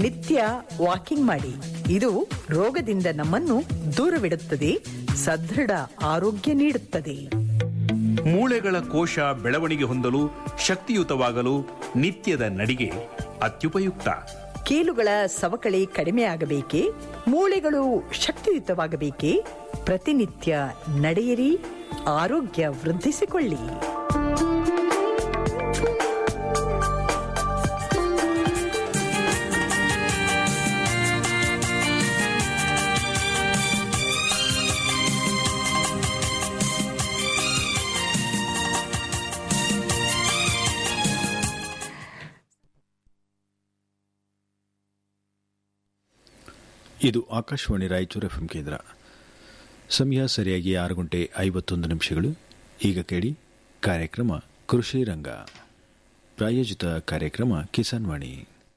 ನಿತ್ಯ ವಾಕಿಂಗ್ ಮಾಡಿ ಇದು ರೋಗದಿಂದ ನಮ್ಮನ್ನು ದೂರವಿಡುತ್ತದೆ ಸದೃಢ ಆರೋಗ್ಯ ನೀಡುತ್ತದೆ ಮೂಳೆಗಳ ಕೋಶ ಬೆಳವಣಿಗೆ ಹೊಂದಲು ಶಕ್ತಿಯುತವಾಗಲು ನಿತ್ಯದ ನಡಿಗೆ ಅತ್ಯುಪಯುಕ್ತ ಕೀಲುಗಳ ಸವಕಳಿ ಕಡಿಮೆಯಾಗಬೇಕೇ ಮೂಳೆಗಳು ಶಕ್ತಿಯುತವಾಗಬೇಕೇ ಪ್ರತಿನಿತ್ಯ ನಡೆಯಿರಿ ಆರೋಗ್ಯ ವೃದ್ಧಿಸಿಕೊಳ್ಳಿ ಇದು ಆಕಾಶವಾಣಿ ರಾಯಚೂರು ಎಫ್ಎಂ ಕೇಂದ್ರ ಸಮಯ ಸರಿಯಾಗಿ ಆರು ಗಂಟೆ ಐವತ್ತೊಂದು ನಿಮಿಷಗಳು ಈಗ ಕೇಳಿ ಕಾರ್ಯಕ್ರಮ ಕೃಷಿ ರಂಗ ಪ್ರಾಯೋಜಿತ ಕಾರ್ಯಕ್ರಮ ಕಿಸಾನ್ ವಾಣಿ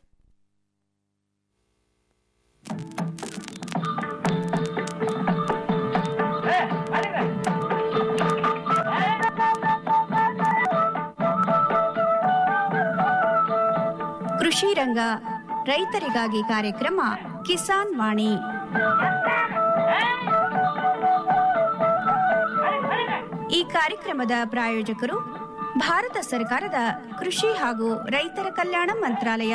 ಕೃಷಿ ರಂಗ ರೈತರಿಗಾಗಿ ಕಾರ್ಯಕ್ರಮ ಕಿಸಾನ್ ವಾಣಿ ಈ ಕಾರ್ಯಕ್ರಮದ ಪ್ರಾಯೋಜಕರು ಭಾರತ ಸರ್ಕಾರದ ಕೃಷಿ ಹಾಗೂ ರೈತರ ಕಲ್ಯಾಣ ಮಂತ್ರಾಲಯ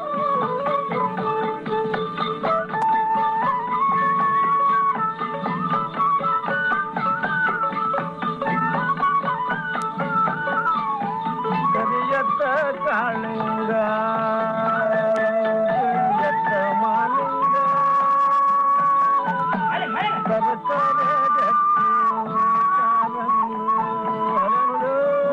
ಕರಿಯತ್ತ ಕಾಳಿಂಗ ಕರಿಯತ್ತ ಮಾಲಿಂಗ ಸರಸರ ಗಟ್ಟಿ ಕಾಲಂದು ಹರಳು.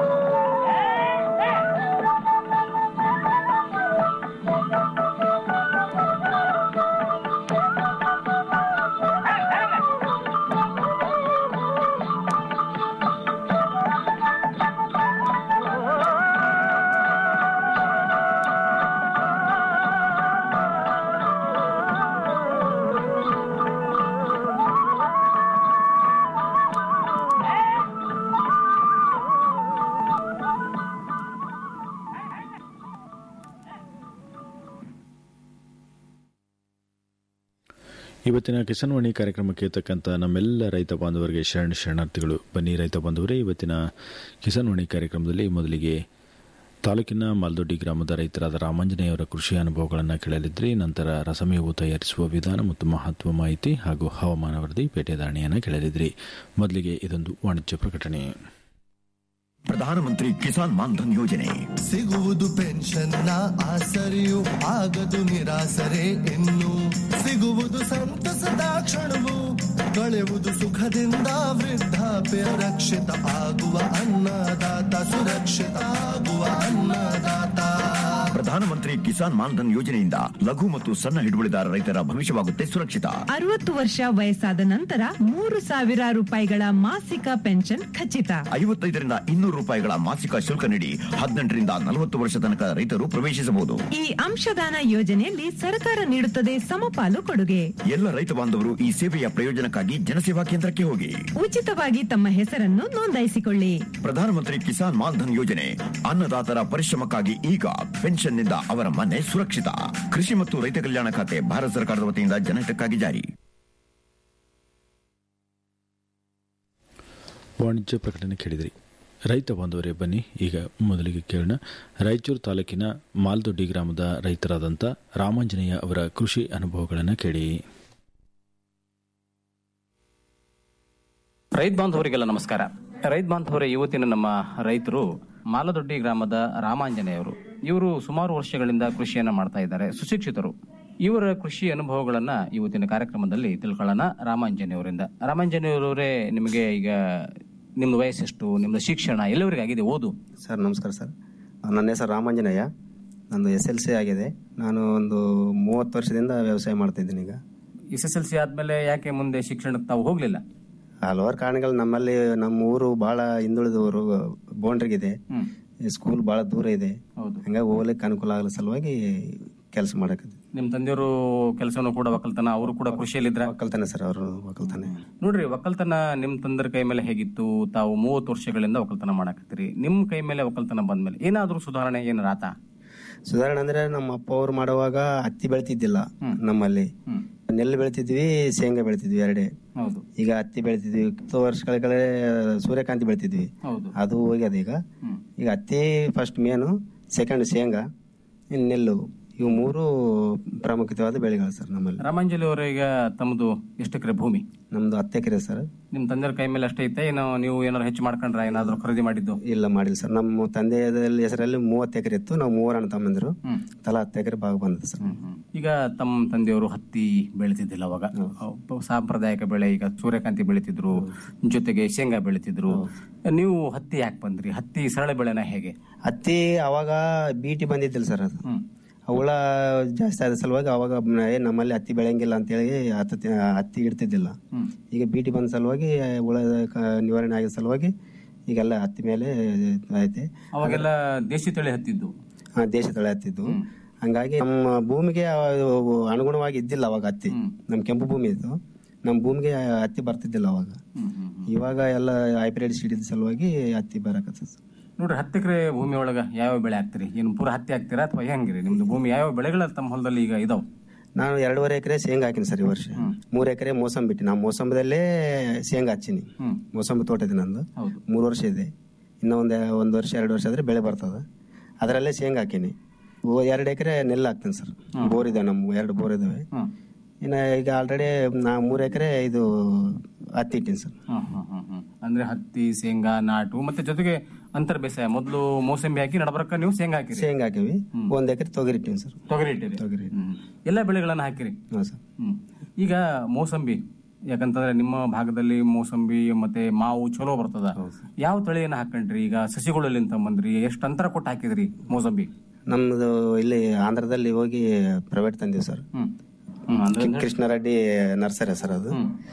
ಇವತ್ತಿನ ಕಿಸಾನ್ ವಾಣಿ ಕಾರ್ಯಕ್ರಮಕ್ಕೆ ತಕ್ಕಂಥ ನಮ್ಮೆಲ್ಲ ರೈತ ಬಾಂಧವರಿಗೆ ಶರಣ ಶರಣಾರ್ಥಿಗಳು ಬನ್ನಿ ರೈತ ಬಾಂಧವರೇ ಇವತ್ತಿನ ಕಿಸಾನ್ ವಾಣಿ ಕಾರ್ಯಕ್ರಮದಲ್ಲಿ ಮೊದಲಿಗೆ ತಾಲೂಕಿನ ಮಾಲ್ದೊಡ್ಡಿ ಗ್ರಾಮದ ರೈತರಾದ ರಾಮಾಂಜನೇಯವರ ಕೃಷಿ ಅನುಭವಗಳನ್ನು ಕೇಳಲಿದ್ರಿ ನಂತರ ರಸಮೇವು ತಯಾರಿಸುವ ವಿಧಾನ ಮತ್ತು ಮಹತ್ವ ಮಾಹಿತಿ ಹಾಗೂ ಹವಾಮಾನ ವರದಿ ಪೇಟೆ ದಾಣಿಯನ್ನು ಕೇಳಲಿದ್ರಿ ಮೊದಲಿಗೆ ಇದೊಂದು ವಾಣಿಜ್ಯ ಪ್ರಕಟಣೆ ಪ್ರಧಾನಮಂತ್ರಿ ಕಿಸಾನ್ ಮಾನ್ಧನ್ ಯೋಜನೆ ಸಿಗುವುದು ಪೆನ್ಷನ್ನ ಆಸರೆಯು ಆಗದು ನಿರಾಸರೆ ಇನ್ನು ಸಿಗುವುದು ಸಂತಸದ ಕ್ಷಣವು ಕಳೆಯುವುದು ಸುಖದಿಂದ ವೃದ್ಧಾಪ್ಯ ರಕ್ಷಿತ ಆಗುವ ಅನ್ನದಾತ ಸುರಕ್ಷಿತ ಆಗುವ ಅನ್ನದಾತ ಪ್ರಧಾನಮಂತ್ರಿ ಕಿಸಾನ್ ಮಾನ್ಧನ್ ಯೋಜನೆಯಿಂದ ಲಘು ಮತ್ತು ಸಣ್ಣ ಹಿಡುವಳಿದಾರ ರೈತರ ಭವಿಷ್ಯವಾಗುತ್ತೆ ಸುರಕ್ಷಿತ ಅರವತ್ತು ವರ್ಷ ವಯಸ್ಸಾದ ನಂತರ ಮೂರು ಸಾವಿರ ರೂಪಾಯಿಗಳ ಮಾಸಿಕ ಪೆನ್ಷನ್ ಖಚಿತ ಐವತ್ತೈದರಿಂದ ಇನ್ನೂರು ರೂಪಾಯಿಗಳ ಮಾಸಿಕ ಶುಲ್ಕ ನೀಡಿ ಹದಿನೆಂಟರಿಂದ ನಲವತ್ತು ವರ್ಷ ತನಕ ರೈತರು ಪ್ರವೇಶಿಸಬಹುದು ಈ ಅಂಶದಾನ ಯೋಜನೆಯಲ್ಲಿ ಸರ್ಕಾರ ನೀಡುತ್ತದೆ ಸಮಪಾಲು ಕೊಡುಗೆ ಎಲ್ಲ ರೈತ ಬಾಂಧವರು ಈ ಸೇವೆಯ ಪ್ರಯೋಜನಕ್ಕಾಗಿ ಜನಸೇವಾ ಕೇಂದ್ರಕ್ಕೆ ಹೋಗಿ ಉಚಿತವಾಗಿ ತಮ್ಮ ಹೆಸರನ್ನು ನೋಂದಾಯಿಸಿಕೊಳ್ಳಿ ಪ್ರಧಾನಮಂತ್ರಿ ಕಿಸಾನ್ ಮಾನ್ಧನ್ ಯೋಜನೆ ಅನ್ನದಾತರ ಪರಿಶ್ರಮಕ್ಕಾಗಿ ಈಗ ಪೆನ್ಷನ್ನಿಂದ ಅವರ ಮನೆ ಸುರಕ್ಷಿತ ಕೃಷಿ ಮತ್ತು ರೈತ ಕಲ್ಯಾಣ ಖಾತೆ ಭಾರತ ಸರ್ಕಾರದ ವತಿಯಿಂದ ಜನಹಿತಕ್ಕಾಗಿ ಜಾರಿ ವಾಣಿಜ್ಯ ಪ್ರಕಟಣೆ ಕೇಳಿದ್ರಿ ರೈತ ಬಾಂಧವರೇ ಬನ್ನಿ ಈಗ ಮೊದಲಿಗೆ ಕೇಳೋಣ ರಾಯಚೂರು ತಾಲೂಕಿನ ಮಾಲ್ದೊಡ್ಡಿ ಗ್ರಾಮದ ರೈತರಾದಂಥ ರಾಮಾಂಜನೇಯ ಅವರ ಕೃಷಿ ಅನುಭವಗಳನ್ನು ಕೇಳಿ ರೈತ ಬಾಂಧವರಿಗೆಲ್ಲ ನಮಸ್ಕಾರ ರೈತ ಬಾಂಧವರೇ ಇವತ್ತಿನ ನಮ್ಮ ರೈತರು ಮಾಲದೊಡ್ಡಿ ಗ್ರಾಮದ ರಾಮಾಂಜನೇಯವರು ಇವರು ಸುಮಾರು ವರ್ಷಗಳಿಂದ ಕೃಷಿಯನ್ನ ಮಾಡ್ತಾ ಇದ್ದಾರೆ ಸುಶಿಕ್ಷಿತರು ಇವರ ಕೃಷಿ ಅನುಭವಗಳನ್ನ ಇವತ್ತಿನ ಕಾರ್ಯಕ್ರಮದಲ್ಲಿ ತಿಳ್ಕೊಳ್ಳೋಣ ರಾಮಾಂಜನೇಯವರಿಂದ ರಾಮಾಂಜನೇಯವರವರೇ ನಿಮಗೆ ಈಗ ನಿಮ್ದು ವಯಸ್ಸೆಷ್ಟು ನಿಮ್ದು ಶಿಕ್ಷಣ ಎಲ್ಲವರೆಗೆ ಆಗಿದೆ ಓದು ಸರ್ ನಮಸ್ಕಾರ ಸರ್ ನನ್ನ ಹೆಸರು ರಾಮಾಂಜನೇಯ ನಂದು ಎಸ್ ಎಲ್ ಸಿ ಆಗಿದೆ ನಾನು ಒಂದು ಮೂವತ್ತು ವರ್ಷದಿಂದ ವ್ಯವಸಾಯ ಮಾಡ್ತಿದ್ದೀನಿ ಈಗ ಎಸ್ ಎಸ್ ಎಲ್ ಸಿ ಆದ್ಮೇಲೆ ಯಾಕೆ ಮುಂದೆ ಶಿಕ್ಷಣಕ್ಕೆ ತಾವು ಹೋಗ್ಲಿಲ್ಲ ಹಲವಾರು ಕಾರಣಗಳು ನಮ್ಮಲ್ಲಿ ನಮ್ಮ ಊರು ಬಹಳ ಹಿಂದುಳಿದ ಊರು ಬೌಂಡ್ರಿಗಿದೆ ಸ್ಕೂಲ್ ಬಹಳ ದೂರ ಇದೆ ಹೌದು ಹಂಗಾಗಿ ಹೋಗ್ಲಿಕ್ಕೆ ಅನುಕೂಲ ಆಗಲ್ಲ ಸಲುವಾಗಿ ಕೆಲಸ ಮಾಡಕ್ಕೆ ನಿಮ್ ತಂದೆಯವರು ಕೆಲಸನೂ ಕೂಡ ಒಕ್ಕಲ್ತನ ಅವರು ಕೂಡ ಕೃಷಿಯಲ್ಲಿದ್ರ ಒಕ್ಕಲ್ತಾನೆ ಸರ್ ಅವರು ಒಕ್ಕಲ್ತಾನೆ ನೋಡ್ರಿ ಒಕ್ಕಲ್ತನ ನಿಮ್ ತಂದರ ಕೈ ಮೇಲೆ ಹೇಗಿತ್ತು ತಾವು ಮೂವತ್ತು ವರ್ಷಗಳಿಂದ ಒಕ್ಕಲ್ತನ ಮಾಡಾಕತ್ತೀರಿ ನಿಮ್ ಕೈ ಮೇಲೆ ಒಕ್ಕಲ್ತನ ಬಂದ್ಮೇಲೆ ಏನಾದ್ರೂ ಸುಧಾರಣೆ ಏನಾರ ಆತ ಸುಧಾರಣೆ ಅಂದ್ರೆ ನಮ್ಮ ಅಪ್ಪ ಅವ್ರು ಮಾಡುವಾಗ ಹತ್ತಿ ಬೆಳಿತಿದ್ದಿಲ್ಲ ನಮ್ಮಲ್ಲಿ ನೆಲ್ಲು ಬೆಳಿತಿದ್ವಿ ಶೇಂಗಾ ಬೆಳಿತಿದ್ವಿ ಎರಡೇ ಹೌದು ಈಗ ಹತ್ತಿ ಬೆಳಿತಿದ್ವಿ ಹತ್ತು ವರ್ಷಗಳ ಕಡೆ ಸೂರ್ಯಕಾಂತಿ ಬೆಳಿತಿದ್ವಿ ಹೌದು ಅದು ಹೋಗ್ಯದ ಈಗ ಈಗ ಹತ್ತಿ ಫಸ್ಟ್ ಮೇನು ಸೆಕೆಂಡ್ ಶೇಂಗಾ ಇನ್ನು ನೆಲ್ಲು ಇವು ಮೂರು ಪ್ರಾಮುಖ್ಯವಾದ ಬೆಳೆಗಳು ಸರ್ ನಮ್ಮಲ್ಲಿ ರಾಮಾಂಜಲಿ ಅವರ ಈಗ ತಮ್ಮದು ಎಷ್ಟು ಎಕರೆ ಭೂಮಿ ನಮ್ದು ಹತ್ತು ಎಕರೆ ಸರ್ ನಿಮ್ ತಂದೆಯವ್ರ ಕೈ ಮೇಲೆ ಅಷ್ಟೇ ಐತೆ ಏನೋ ನೀವು ಏನಾದ್ರು ಹೆಚ್ಚು ಮಾಡ್ಕೊಂಡ್ರ ಏನಾದ್ರು ಖರೀದಿ ಮಾಡಿದ್ದು ಇಲ್ಲ ಮಾಡಿಲ್ಲ ಸರ್ ನಮ್ಮ ತಂದೆಯಲ್ಲಿ ಹೆಸರಲ್ಲಿ ಮೂವತ್ತು ಎಕರೆ ಇತ್ತು ನಾವು ಮೂವರು ಅಣ್ಣ ತಮ್ಮಂದಿರು ತಲಾ ಹತ್ತು ಎಕರೆ ಭಾಗ ಬಂದದ್ದು ಸರ್ ಈಗ ತಮ್ಮ ತಂದೆಯವರು ಹತ್ತಿ ಬೆಳಿತಿದ್ದಿಲ್ಲ ಅವಾಗ ಅಹ್ ಸಾಂಪ್ರದಾಯಿಕ ಬೆಳೆ ಈಗ ಸೂರ್ಯಕಾಂತಿ ಬೆಳಿತಿದ್ರು ಜೊತೆಗೆ ಶೇಂಗಾ ಬೆಳಿತಿದ್ರು ನೀವು ಹತ್ತಿ ಯಾಕೆ ಬಂದ್ರಿ ಹತ್ತಿ ಸರಳ ಬೆಳೆನ ಹೇಗೆ ಹತ್ತಿ ಅವಾಗ ಬೀಟಿ ಬಂದಿದ್ದಿಲ್ಲ ಸರ್ ಅದು ಹುಳ ಜಾಸ್ತಿ ಆದ ಸಲುವಾಗಿ ಅವಾಗ ಮ- ಏ ನಮ್ಮಲ್ಲಿ ಹತ್ತಿ ಬೆಳೆಯಂಗಿಲ್ಲ ಅಂತೇಳಿ ಹತ್ತಿ ಹತ್ತಿ ಇಡ್ತಿದ್ದಿಲ್ಲ ಈಗ ಬೀಟಿ ಬಂದ ಸಲುವಾಗಿ ಹುಳ ಕ- ನಿವಾರಣೆ ಆಗಿದ ಸಲುವಾಗಿ ಈಗೆಲ್ಲ ಹತ್ತಿ ಮೇಲೆ ಐತೆ ಅವಾಗೆಲ್ಲ ದೇಶಿ ತಳಿ ಹತ್ತಿದ್ದು ಹಾ, ದೇಶ ತಳಿ ಹತ್ತಿದ್ದು ಹಂಗಾಗಿ ನಮ್ಮ ಭೂಮಿಗೆ ಅವು ಅನುಗುಣವಾಗಿ ಇದ್ದಿಲ್ಲ ಅವಾಗ ಹತ್ತಿ ನಮ್ಮ ಕೆಂಪು ಭೂಮಿ ಇತ್ತು ನಮ್ಮ ಭೂಮಿಗೆ ಹತ್ತಿ ಬರ್ತಿದ್ದಿಲ್ಲ ಅವಾಗ ಇವಾಗ ಎಲ್ಲ ಹೈಬ್ರಿಡ್ ಸೀಡ್ ಇದ್ದ ಸಲುವಾಗಿ ಹತ್ತಿ ಬರಕತ್ತದ ಸರ್. ನೋಡ್ರಿ ಹತ್ತು ಎಕರೆ ಭೂಮಿ ಒಳಗ ಯಾವ ಬೆಳೆ ಹಾಕ್ತಿರಿ ಏನು ಪೂರ ಹತ್ತಿ ಹಾಕ್ತೀರಾ ಅಥವಾ ಹೆಂಗಿರಿ ನಿಮ್ದು ಭೂಮಿ ಯಾವ ಬೆಳೆಗಳ ತಮ್ಮ ಹೊಲದಲ್ಲಿ ಈಗ ಇದಾವ್ ನಾನು ಎರಡೂವರೆ ಎಕರೆ ಶೇಂಗಾ ಹಾಕಿನಿ ಸರ್ ಈ ವರ್ಷ ಮೂರು ಎಕರೆ ಮೋಸಂಬಿ ಬಿಟ್ಟು ನಾವು ಮೋಸಂಬದಲ್ಲೇ ಶೇಂಗಾ ಹಚ್ಚಿನಿ ಮೋಸಂಬಿ ತೋಟ ಇದೆ ನಂದು ಮೂರು ವರ್ಷ ಇದೆ ಇನ್ನೂ ಒಂದು ಒಂದು ವರ್ಷ ಎರಡು ವರ್ಷ ಆದ್ರೆ ಬೆಳೆ ಬರ್ತದ ಅದರಲ್ಲೇ ಶೇಂಗಾ ಹಾಕಿನಿ ಓ- ಎರಡು ಎಕರೆ ನೆಲ್ಲು ಹಾಕ್ತೀನಿ ಸರ್ ಬೋರ್ ಇದೆ ನಮ್ಮ ಎರಡು ಬೋರ್ ಇದಾವೆ ಇನ್ನು ಈಗ ಆಲ್ರೆಡಿ ನಾ ಮೂರು ಎಕರೆ ಇದು ಹತ್ತಿ ಇಟ್ಟಿನಿ ಸರ್ ಅಂದ್ರೆ ಹತ್ತಿ ಶೇಂಗಾ ನಾಟು ಮತ್ತೆ ಜೊತೆಗೆ ಅಂತರ್ ಬೇಸಾಯ ಮೊದಲು ಮೋಸಂಬಿ ಹಾಕಿ ನಡಬರಕ ನೀವು ಶೇಂಗಾ ಹಾಕಿರಿ ಶೇಂಗಾ ಹಾಕಿವಿ ಒಂದ್ ಎಕರೆ ತೊಗರಿ ಇಟ್ಟಿನಿ ಸರ್ ತೊಗರಿ ಇಟ್ಟಿರಿ ತೊಗರಿ ಎಲ್ಲ ಬೆಳೆಗಳನ್ನ ಹಾಕಿರಿ ಹಾಂ ಸರ್ ಹ್ಮ್. ಈಗ ಮೋಸಂಬಿ ಯಾಕಂತಂದ್ರೆ ನಿಮ್ಮ ಭಾಗದಲ್ಲಿ ಮೋಸಂಬಿ ಮತ್ತೆ ಮಾವು ಚಲೋ ಬರ್ತದ ಯಾವ ತಳಿಯನ್ನ ಹಾಕೊಂಡ್ರಿ ಈಗ ಸಸಿಗಳಲ್ಲಿ ಅಂತ ಬಂದ್ರಿ ಎಷ್ಟು ಅಂತರ ಕೊಟ್ಟು ಹಾಕಿದ್ರಿ ಮೋಸಂಬಿ ನಮ್ದು ಇಲ್ಲಿ ಆಂಧ್ರದಲ್ಲಿ ಹೋಗಿ ಪ್ರೈವೇಟ್ ತಂದೀವಿ ಸರ್ ಹ್ಮ್. ಹ್ಮ್, ಅಂದ್ರೆ- ಕೃ- ಕೃಷ್ಣರೆಡ್ಡಿ ನರ್ಸರಿ ಸರ್ ಅದು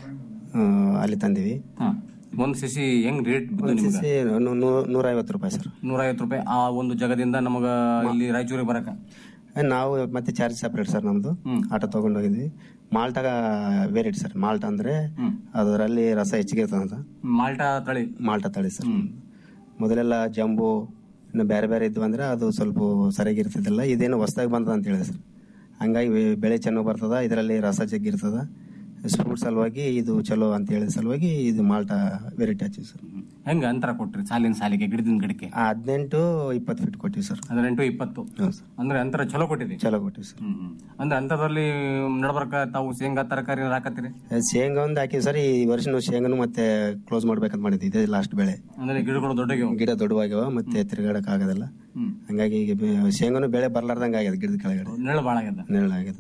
ಆ, ಅಲ್ಲಿ ತಂದಿವಿ ಹಾ. ಒಂದ್ ಸಸಿ ಹೆಂಗ್ ರೇಟ್ ಬಿದ್ದು ಒಂದ್ ನಿಮ್ಗೆ ಸಸಿ ನೂ- ನೂ- ನೂರೈವತ್ತು ರೂಪಾಯಿ ಸರ್ ನೂರೈವತ್ತು ರೂಪಾಯಿ ಆ ಒಂದು ಜಗದಿಂದ ನಮಗ ಇಲ್ಲಿ ರಾಯಚೂರಿಗೆ ಬರಕ ನಾವು ಮತ್ತೆ ಚಾರ್ಜ್ ಸಪ್ರೇಟ್ ಸರ್ ನಮ್ದು ಆಟೋ ತಗೊಂಡು ಹೋಗಿದ್ವಿ ಮಾಲ್ಟಾಗ ವೇರಿಯಟ್ ಸರ್ ಮಾಲ್ಟ ಅಂದ್ರೆ ಅದರಲ್ಲಿ ರಸ ಹೆಚ್ಚಿಗೆ ಇರ್ತದಂತ ಮಾಲ್ಟಾ ತಳಿ ಮಾಲ್ಟ ತಳಿ ಸರ್ ಮೊದಲೆಲ್ಲ ಜಂಬು ಇನ್ನು ಬೇರೆ ಬೇರೆ ಇದ್ವು ಅಂದ್ರೆ ಅದು ಸ್ವಲ್ಪ ಸರಿಯಾಗಿರ್ತಿದ್ದಿಲ್ಲ ಇದೇನು ಹೊಸದಾಗಿ ಬಂದದ ಅಂತ ಹೇಳಿ ಸರ್ ಹಂಗಾಗಿ ಬೆ- ಬೆಳೆ ಚೆನ್ನಾಗಿ ಬರ್ತದ ಇದರಲ್ಲಿ ರಸ ಜಗ್ಗಿರ್ತದ ಫ್ರೂಟ್ ಸಲುವಾಗಿ ಇದು ಚಲೋ ಅಂತ ಹೇಳಿದ ಸಲುವಾಗಿ ಇದು ಮಾಲ್ಟ ವೆರೈಟಿ ಹಚ್ಚಿವಿ ಸರ್ ಹೆಂಗ ಅಂತರ ಕೊಟ್ರಿ ಸಾಲಿನ ಸಾಲಿಗೆ ಗಿಡದಿಂದ ಗಿಡಕ್ಕೆ ಹದಿನೆಂಟು ಇಪ್ಪತ್ತು ಫೀಟ್ ಕೊಟ್ಟಿವಿ ಸರ್ ಹದಿನೆಂಟು ಇಪ್ಪತ್ತು ಅಂದ್ರೆ ಅಂತರ ಚಲೋ ಕೊಟ್ಟಿರಿ ಚಲೋ ಕೊಟ್ಟಿವಿ ಸರ್ ಅಂದ್ರೆ ಅಂತರದಲ್ಲಿ ನಡಬರ್ಕ ತಾವು ಶೇಂಗಾ ತರಕಾರಿ ಹಾಕತ್ತೀರಿ ಶೇಂಗಾ ಒಂದು ಹಾಕಿವಿ ಸರ್ ಈ ವರ್ಷ ನಾವು ಶೇಂಗಾನು ಮತ್ತೆ ಕ್ಲೋಸ್ ಮಾಡ್ಬೇಕಂತ ಮಾಡಿದ್ವಿ ಇದೇ ಲಾಸ್ಟ್ ಬೆಳೆ ಅಂದ್ರೆ ಗಿಡಗಳು ದೊಡ್ಡಗೆ ಗಿಡ ದೊಡ್ಡವಾಗ್ಯಾವ ಮತ್ತೆ ತಿರ್ಗಾಡಕ್ ಆಗೋದಿಲ್ಲ ಹಂಗಾಗಿ ಈಗ ಬೆ- ಶೇಂಗಾನು ಬೆಳೆ ಬರ್ಲಾರ್ದಂಗ ಆಗ್ಯದ ಗಿಡದ ಕೆಳಗಡೆ ನೆರಳು ಬಾಳ ಆಗ್ಯದ ನೆರಳು ಆಗ್ಯದ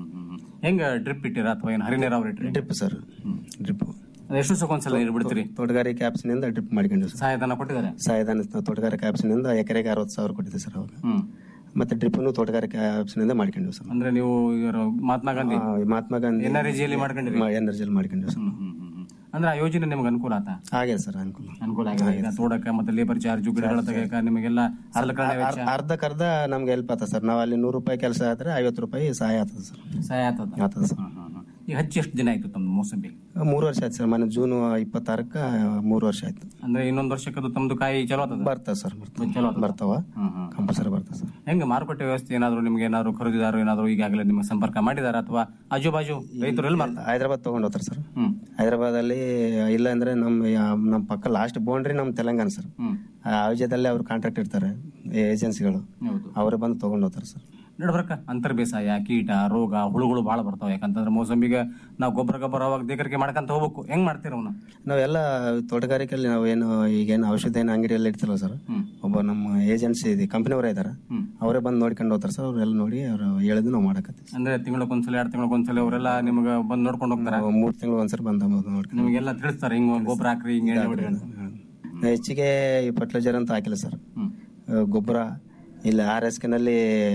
ಹೆಂಗ ಡ್ರಿಪ್ ಇಟ್ಟಿರ ಅಥವಾ ಏನ್ ಹರಿ ನೀರಾವರಿ ಇಟ್ರಿ ಡ್ರಿಪ್ ಸರ್ ಡ್ರಿಪ್ ಅದು ಎಷ್ಟು ದಿವಸಕ್ಕೆ ಒಂದ್ಸಲ ನೀರು ಬಿಡ್ತೀರಿ ತೋಟಗಾರಿಕೆ ಆಪ್ಸ್ನಿಂದ ಡ್ರಿಪ್ ಮಾಡ್ಕೊಂಡಿವಿ ಸರ್ ಸಹಾಯಧನ ಕೊಟ್ಟಿದ್ದಾರೆ ಸಹಾಯಧನ ತೋಟಗಾರಿಕೆ ಆಪ್ಸ್ನಿಂದ ಎಕರೆಗೆ ಅರವತ್ತು ಸಾವಿರ ಕೊಟ್ಟಿದೆ ಸರ್ ಅವಾಗ ಹ್ಮ್ ಮತ್ತೆ ಡ್ರಿಪ್ನು ತೋಟಗಾರಿಕೆ ಆಪ್ಸ್ನಿಂದ ಮಾಡ್ಕೊಂಡಿವಿ ಸರ್ ಅಂದ್ರೆ ನೀವು ಇವರು ಮಹಾತ್ಮ ಗಾಂಧಿ ಆ, ಮಹಾತ್ಮ ಗಾಂಧಿ NREG ಯಲ್ಲಿ ಮಾಡ್ಕೊಂಡಿರಿ? ಎನರ್ಜಿಯಲ್ಲಿ ಮಾಡ್ಕೊಂಡಿವಿ ಸರ್ ಅಂದ್ರೆ ಆ ಯೋಜನೆ ನಿಮ್ಗೆ ಅನುಕೂಲ ಆತ ಆಗ್ಯದ ಸರ್ ಅನುಕೂಲ ಅನುಕೂಲ ಆಗಿದೆ ಈಗ ತೋಡಕ ಮತ್ತೆ ಲೇಬರ್ ಚಾರ್ಜ್ ಗಿಡಗಳ ತೆಗಿಯಕ ನಿಮಗೆಲ್ಲ ಸಲಕರಣೆ ವೆಚ್ಚ ಅರ್ಧಕ್ಕರ್ಧ ನಮ್ಗೆ ಹೆಲ್ಪ್ ಆತದ ಸರ್ ನಾವು ಅಲ್ಲಿ ನೂರು ರೂಪಾಯಿ ಕೆಲಸ ಆದ್ರೆ ಐವತ್ತು ರೂಪಾಯಿ ಸಹಾಯ ಆಗ್ತದೆ ಸರ್ ಸಹಾಯ ಆಗ್ತದ ಆಗ್ತದೆ ಸರ್ ಈಗ ಹಚ್ಚಿ ಎಷ್ಟು ದಿನ ಆಯ್ತು ತಮ್ದು ಮೋಸಂಬಿ ಮೂರು ವರ್ಷ ಆಯ್ತು ಸರ್ ಮೊನ್ನೆ ಜೂನ್ ಇಪ್ಪತ್ತಾರಕ್ಕೆ ಮೂರು ವರ್ಷ ಆಯ್ತು ಅಂದ್ರೆ ಇನ್ನೊಂದ್ ವರ್ಷಕ್ಕೆ ಅದು ತಮ್ದು ಕಾಯಿ ಚಲೋ ಆಗ್ತದ ಬರ್ತಾವ ಸರ್ ಬರ್ತಾವ ಚಲೋ ಆಗ್ತದ? ಬರ್ತಾವ ಕಂಪಲ್ಸರಿ ಬರ್ತಾವ ಸರ್ ಹೆಂಗ ಮಾರುಕಟ್ಟೆ ವ್ಯವಸ್ಥೆ ಏನಾದ್ರು ನಿಮ್ಗೆ ಏನಾದ್ರು ಖರೀದಿದಾರರು ಏನಾದ್ರು ಈಗಾಗಲೇ ನಿಮ್ಗೆ ಸಂಪರ್ಕ ಮಾಡಿದಾರ ಅಥವಾ ಆಜು ಬಾಜು ರೈತರು ಎಲ್ಲಿ ಮಾರ್ತಾರೆ ಹೈದರಾಬಾದ್ ತಗೊಂಡ್ ಹೋಗ್ತಾರೆ ಸರ್ ಹ್ಮ್. ಹೈದರಾಬಾದ್ ಅಲ್ಲಿ ಇಲ್ಲ ಅಂದ್ರೆ ನಮ್ಮ ಯಾ- ನಮ್ಮ ಪಕ್ಕ ಲಾಸ್ಟ್ ಬೌಂಡ್ರಿ ನಮ್ಮ ತೆಲಂಗಾಣ ಸರ್ ಆ ಆಯುಜದಲ್ಲಿ ಅವ್ರು ಕಾಂಟ್ರಾಕ್ಟ್ ಇರ್ತಾರೆ ಏಜೆನ್ಸಿಗಳು ಹೌದು. ಅವರೇ ಬಂದು ತಗೊಂಡ್ ಹೋಗ್ತಾರೆ ಸರ್ ನಡ್ಬರ್ಕ ಅಂತರ್ ಬೇಸಾಯ ಕೀಟ ರೋಗ ಹುಳುಗಳು ಬಹಳ ಬರ್ತಾವ ಯಾಕಂತಂದ್ರೆ ಮೋಸಂಬಿಗೆ ನಾವು ಗೊಬ್ಬರ ಗೊಬ್ಬರ ಅವಾಗ ದೇಕರಿಕೆ ಮಾಡ್ಕೊಂತ ಹೋಗ್ಬೇಕು ಹೆಂಗ್ ಮಾಡ್ತೀರ ಅವನ್ನ ನಾವೆಲ್ಲ ತೋಟಗಾರಿಕೆಯಲ್ಲಿ ನಾವೇನು ಈಗೇನು ಔಷಧ ಏನು ಅಂಗಡಿಯಲ್ಲಿ ಇಡ್ತಿರಲ್ಲ ಸರ್ ಒಬ್ಬ ನಮ್ಮ ಏಜೆನ್ಸಿ ಇದೆ ಕಂಪನಿಯವರೇ ಇದಾರೆ ಅವರೇ ಬಂದು ನೋಡ್ಕೊಂಡು ಹೋಗ್ತಾರೆ ಸರ್ ಅವರೆಲ್ಲ ನೋಡಿ ಅವ್ರು ಹೇಳಿದ್ ನಾವು ಮಾಡಕತ್ತೀವಿ ಅಂದ್ರೆ ತಿಂಗಳಕ್ಕೊಂದ್ಸಲ ಎರಡು ತಿಂಗಳಕ್ಕೊಂದ್ಸಲ ಅವರೆಲ್ಲ ನಿಮ್ಗೆ ಬಂದು ನೋಡ್ಕೊಂಡು ಹೋಗ್ತಾರ ಮೂರು ತಿಂಗಳು ಒಂದ್ಸರಿ ಬಂದು ನೋಡ್ಕೊಂಡು ನಿಮಗೆಲ್ಲ ತಿಳಿಸ್ತಾರೆ ಹಿಂಗ್ ಗೊಬ್ಬರ ಹಾಕ್ರಿ ಹಿಂಗ್ ಎಣ್ಣೆ ಹೊಡಿರಿ ಅಂತ. ನಾವು ಹೆಚ್ಚಿಗೆ ಈ ಫರ್ಟಿಲೈಸರ್ ಅಂತ ಹಾಕಿಲ್ಲ ಸರ್ ಗೊಬ್ಬರ ಇಲ್ಲ ಆರ್ ಎಸ್ ನಲ್ಲಿ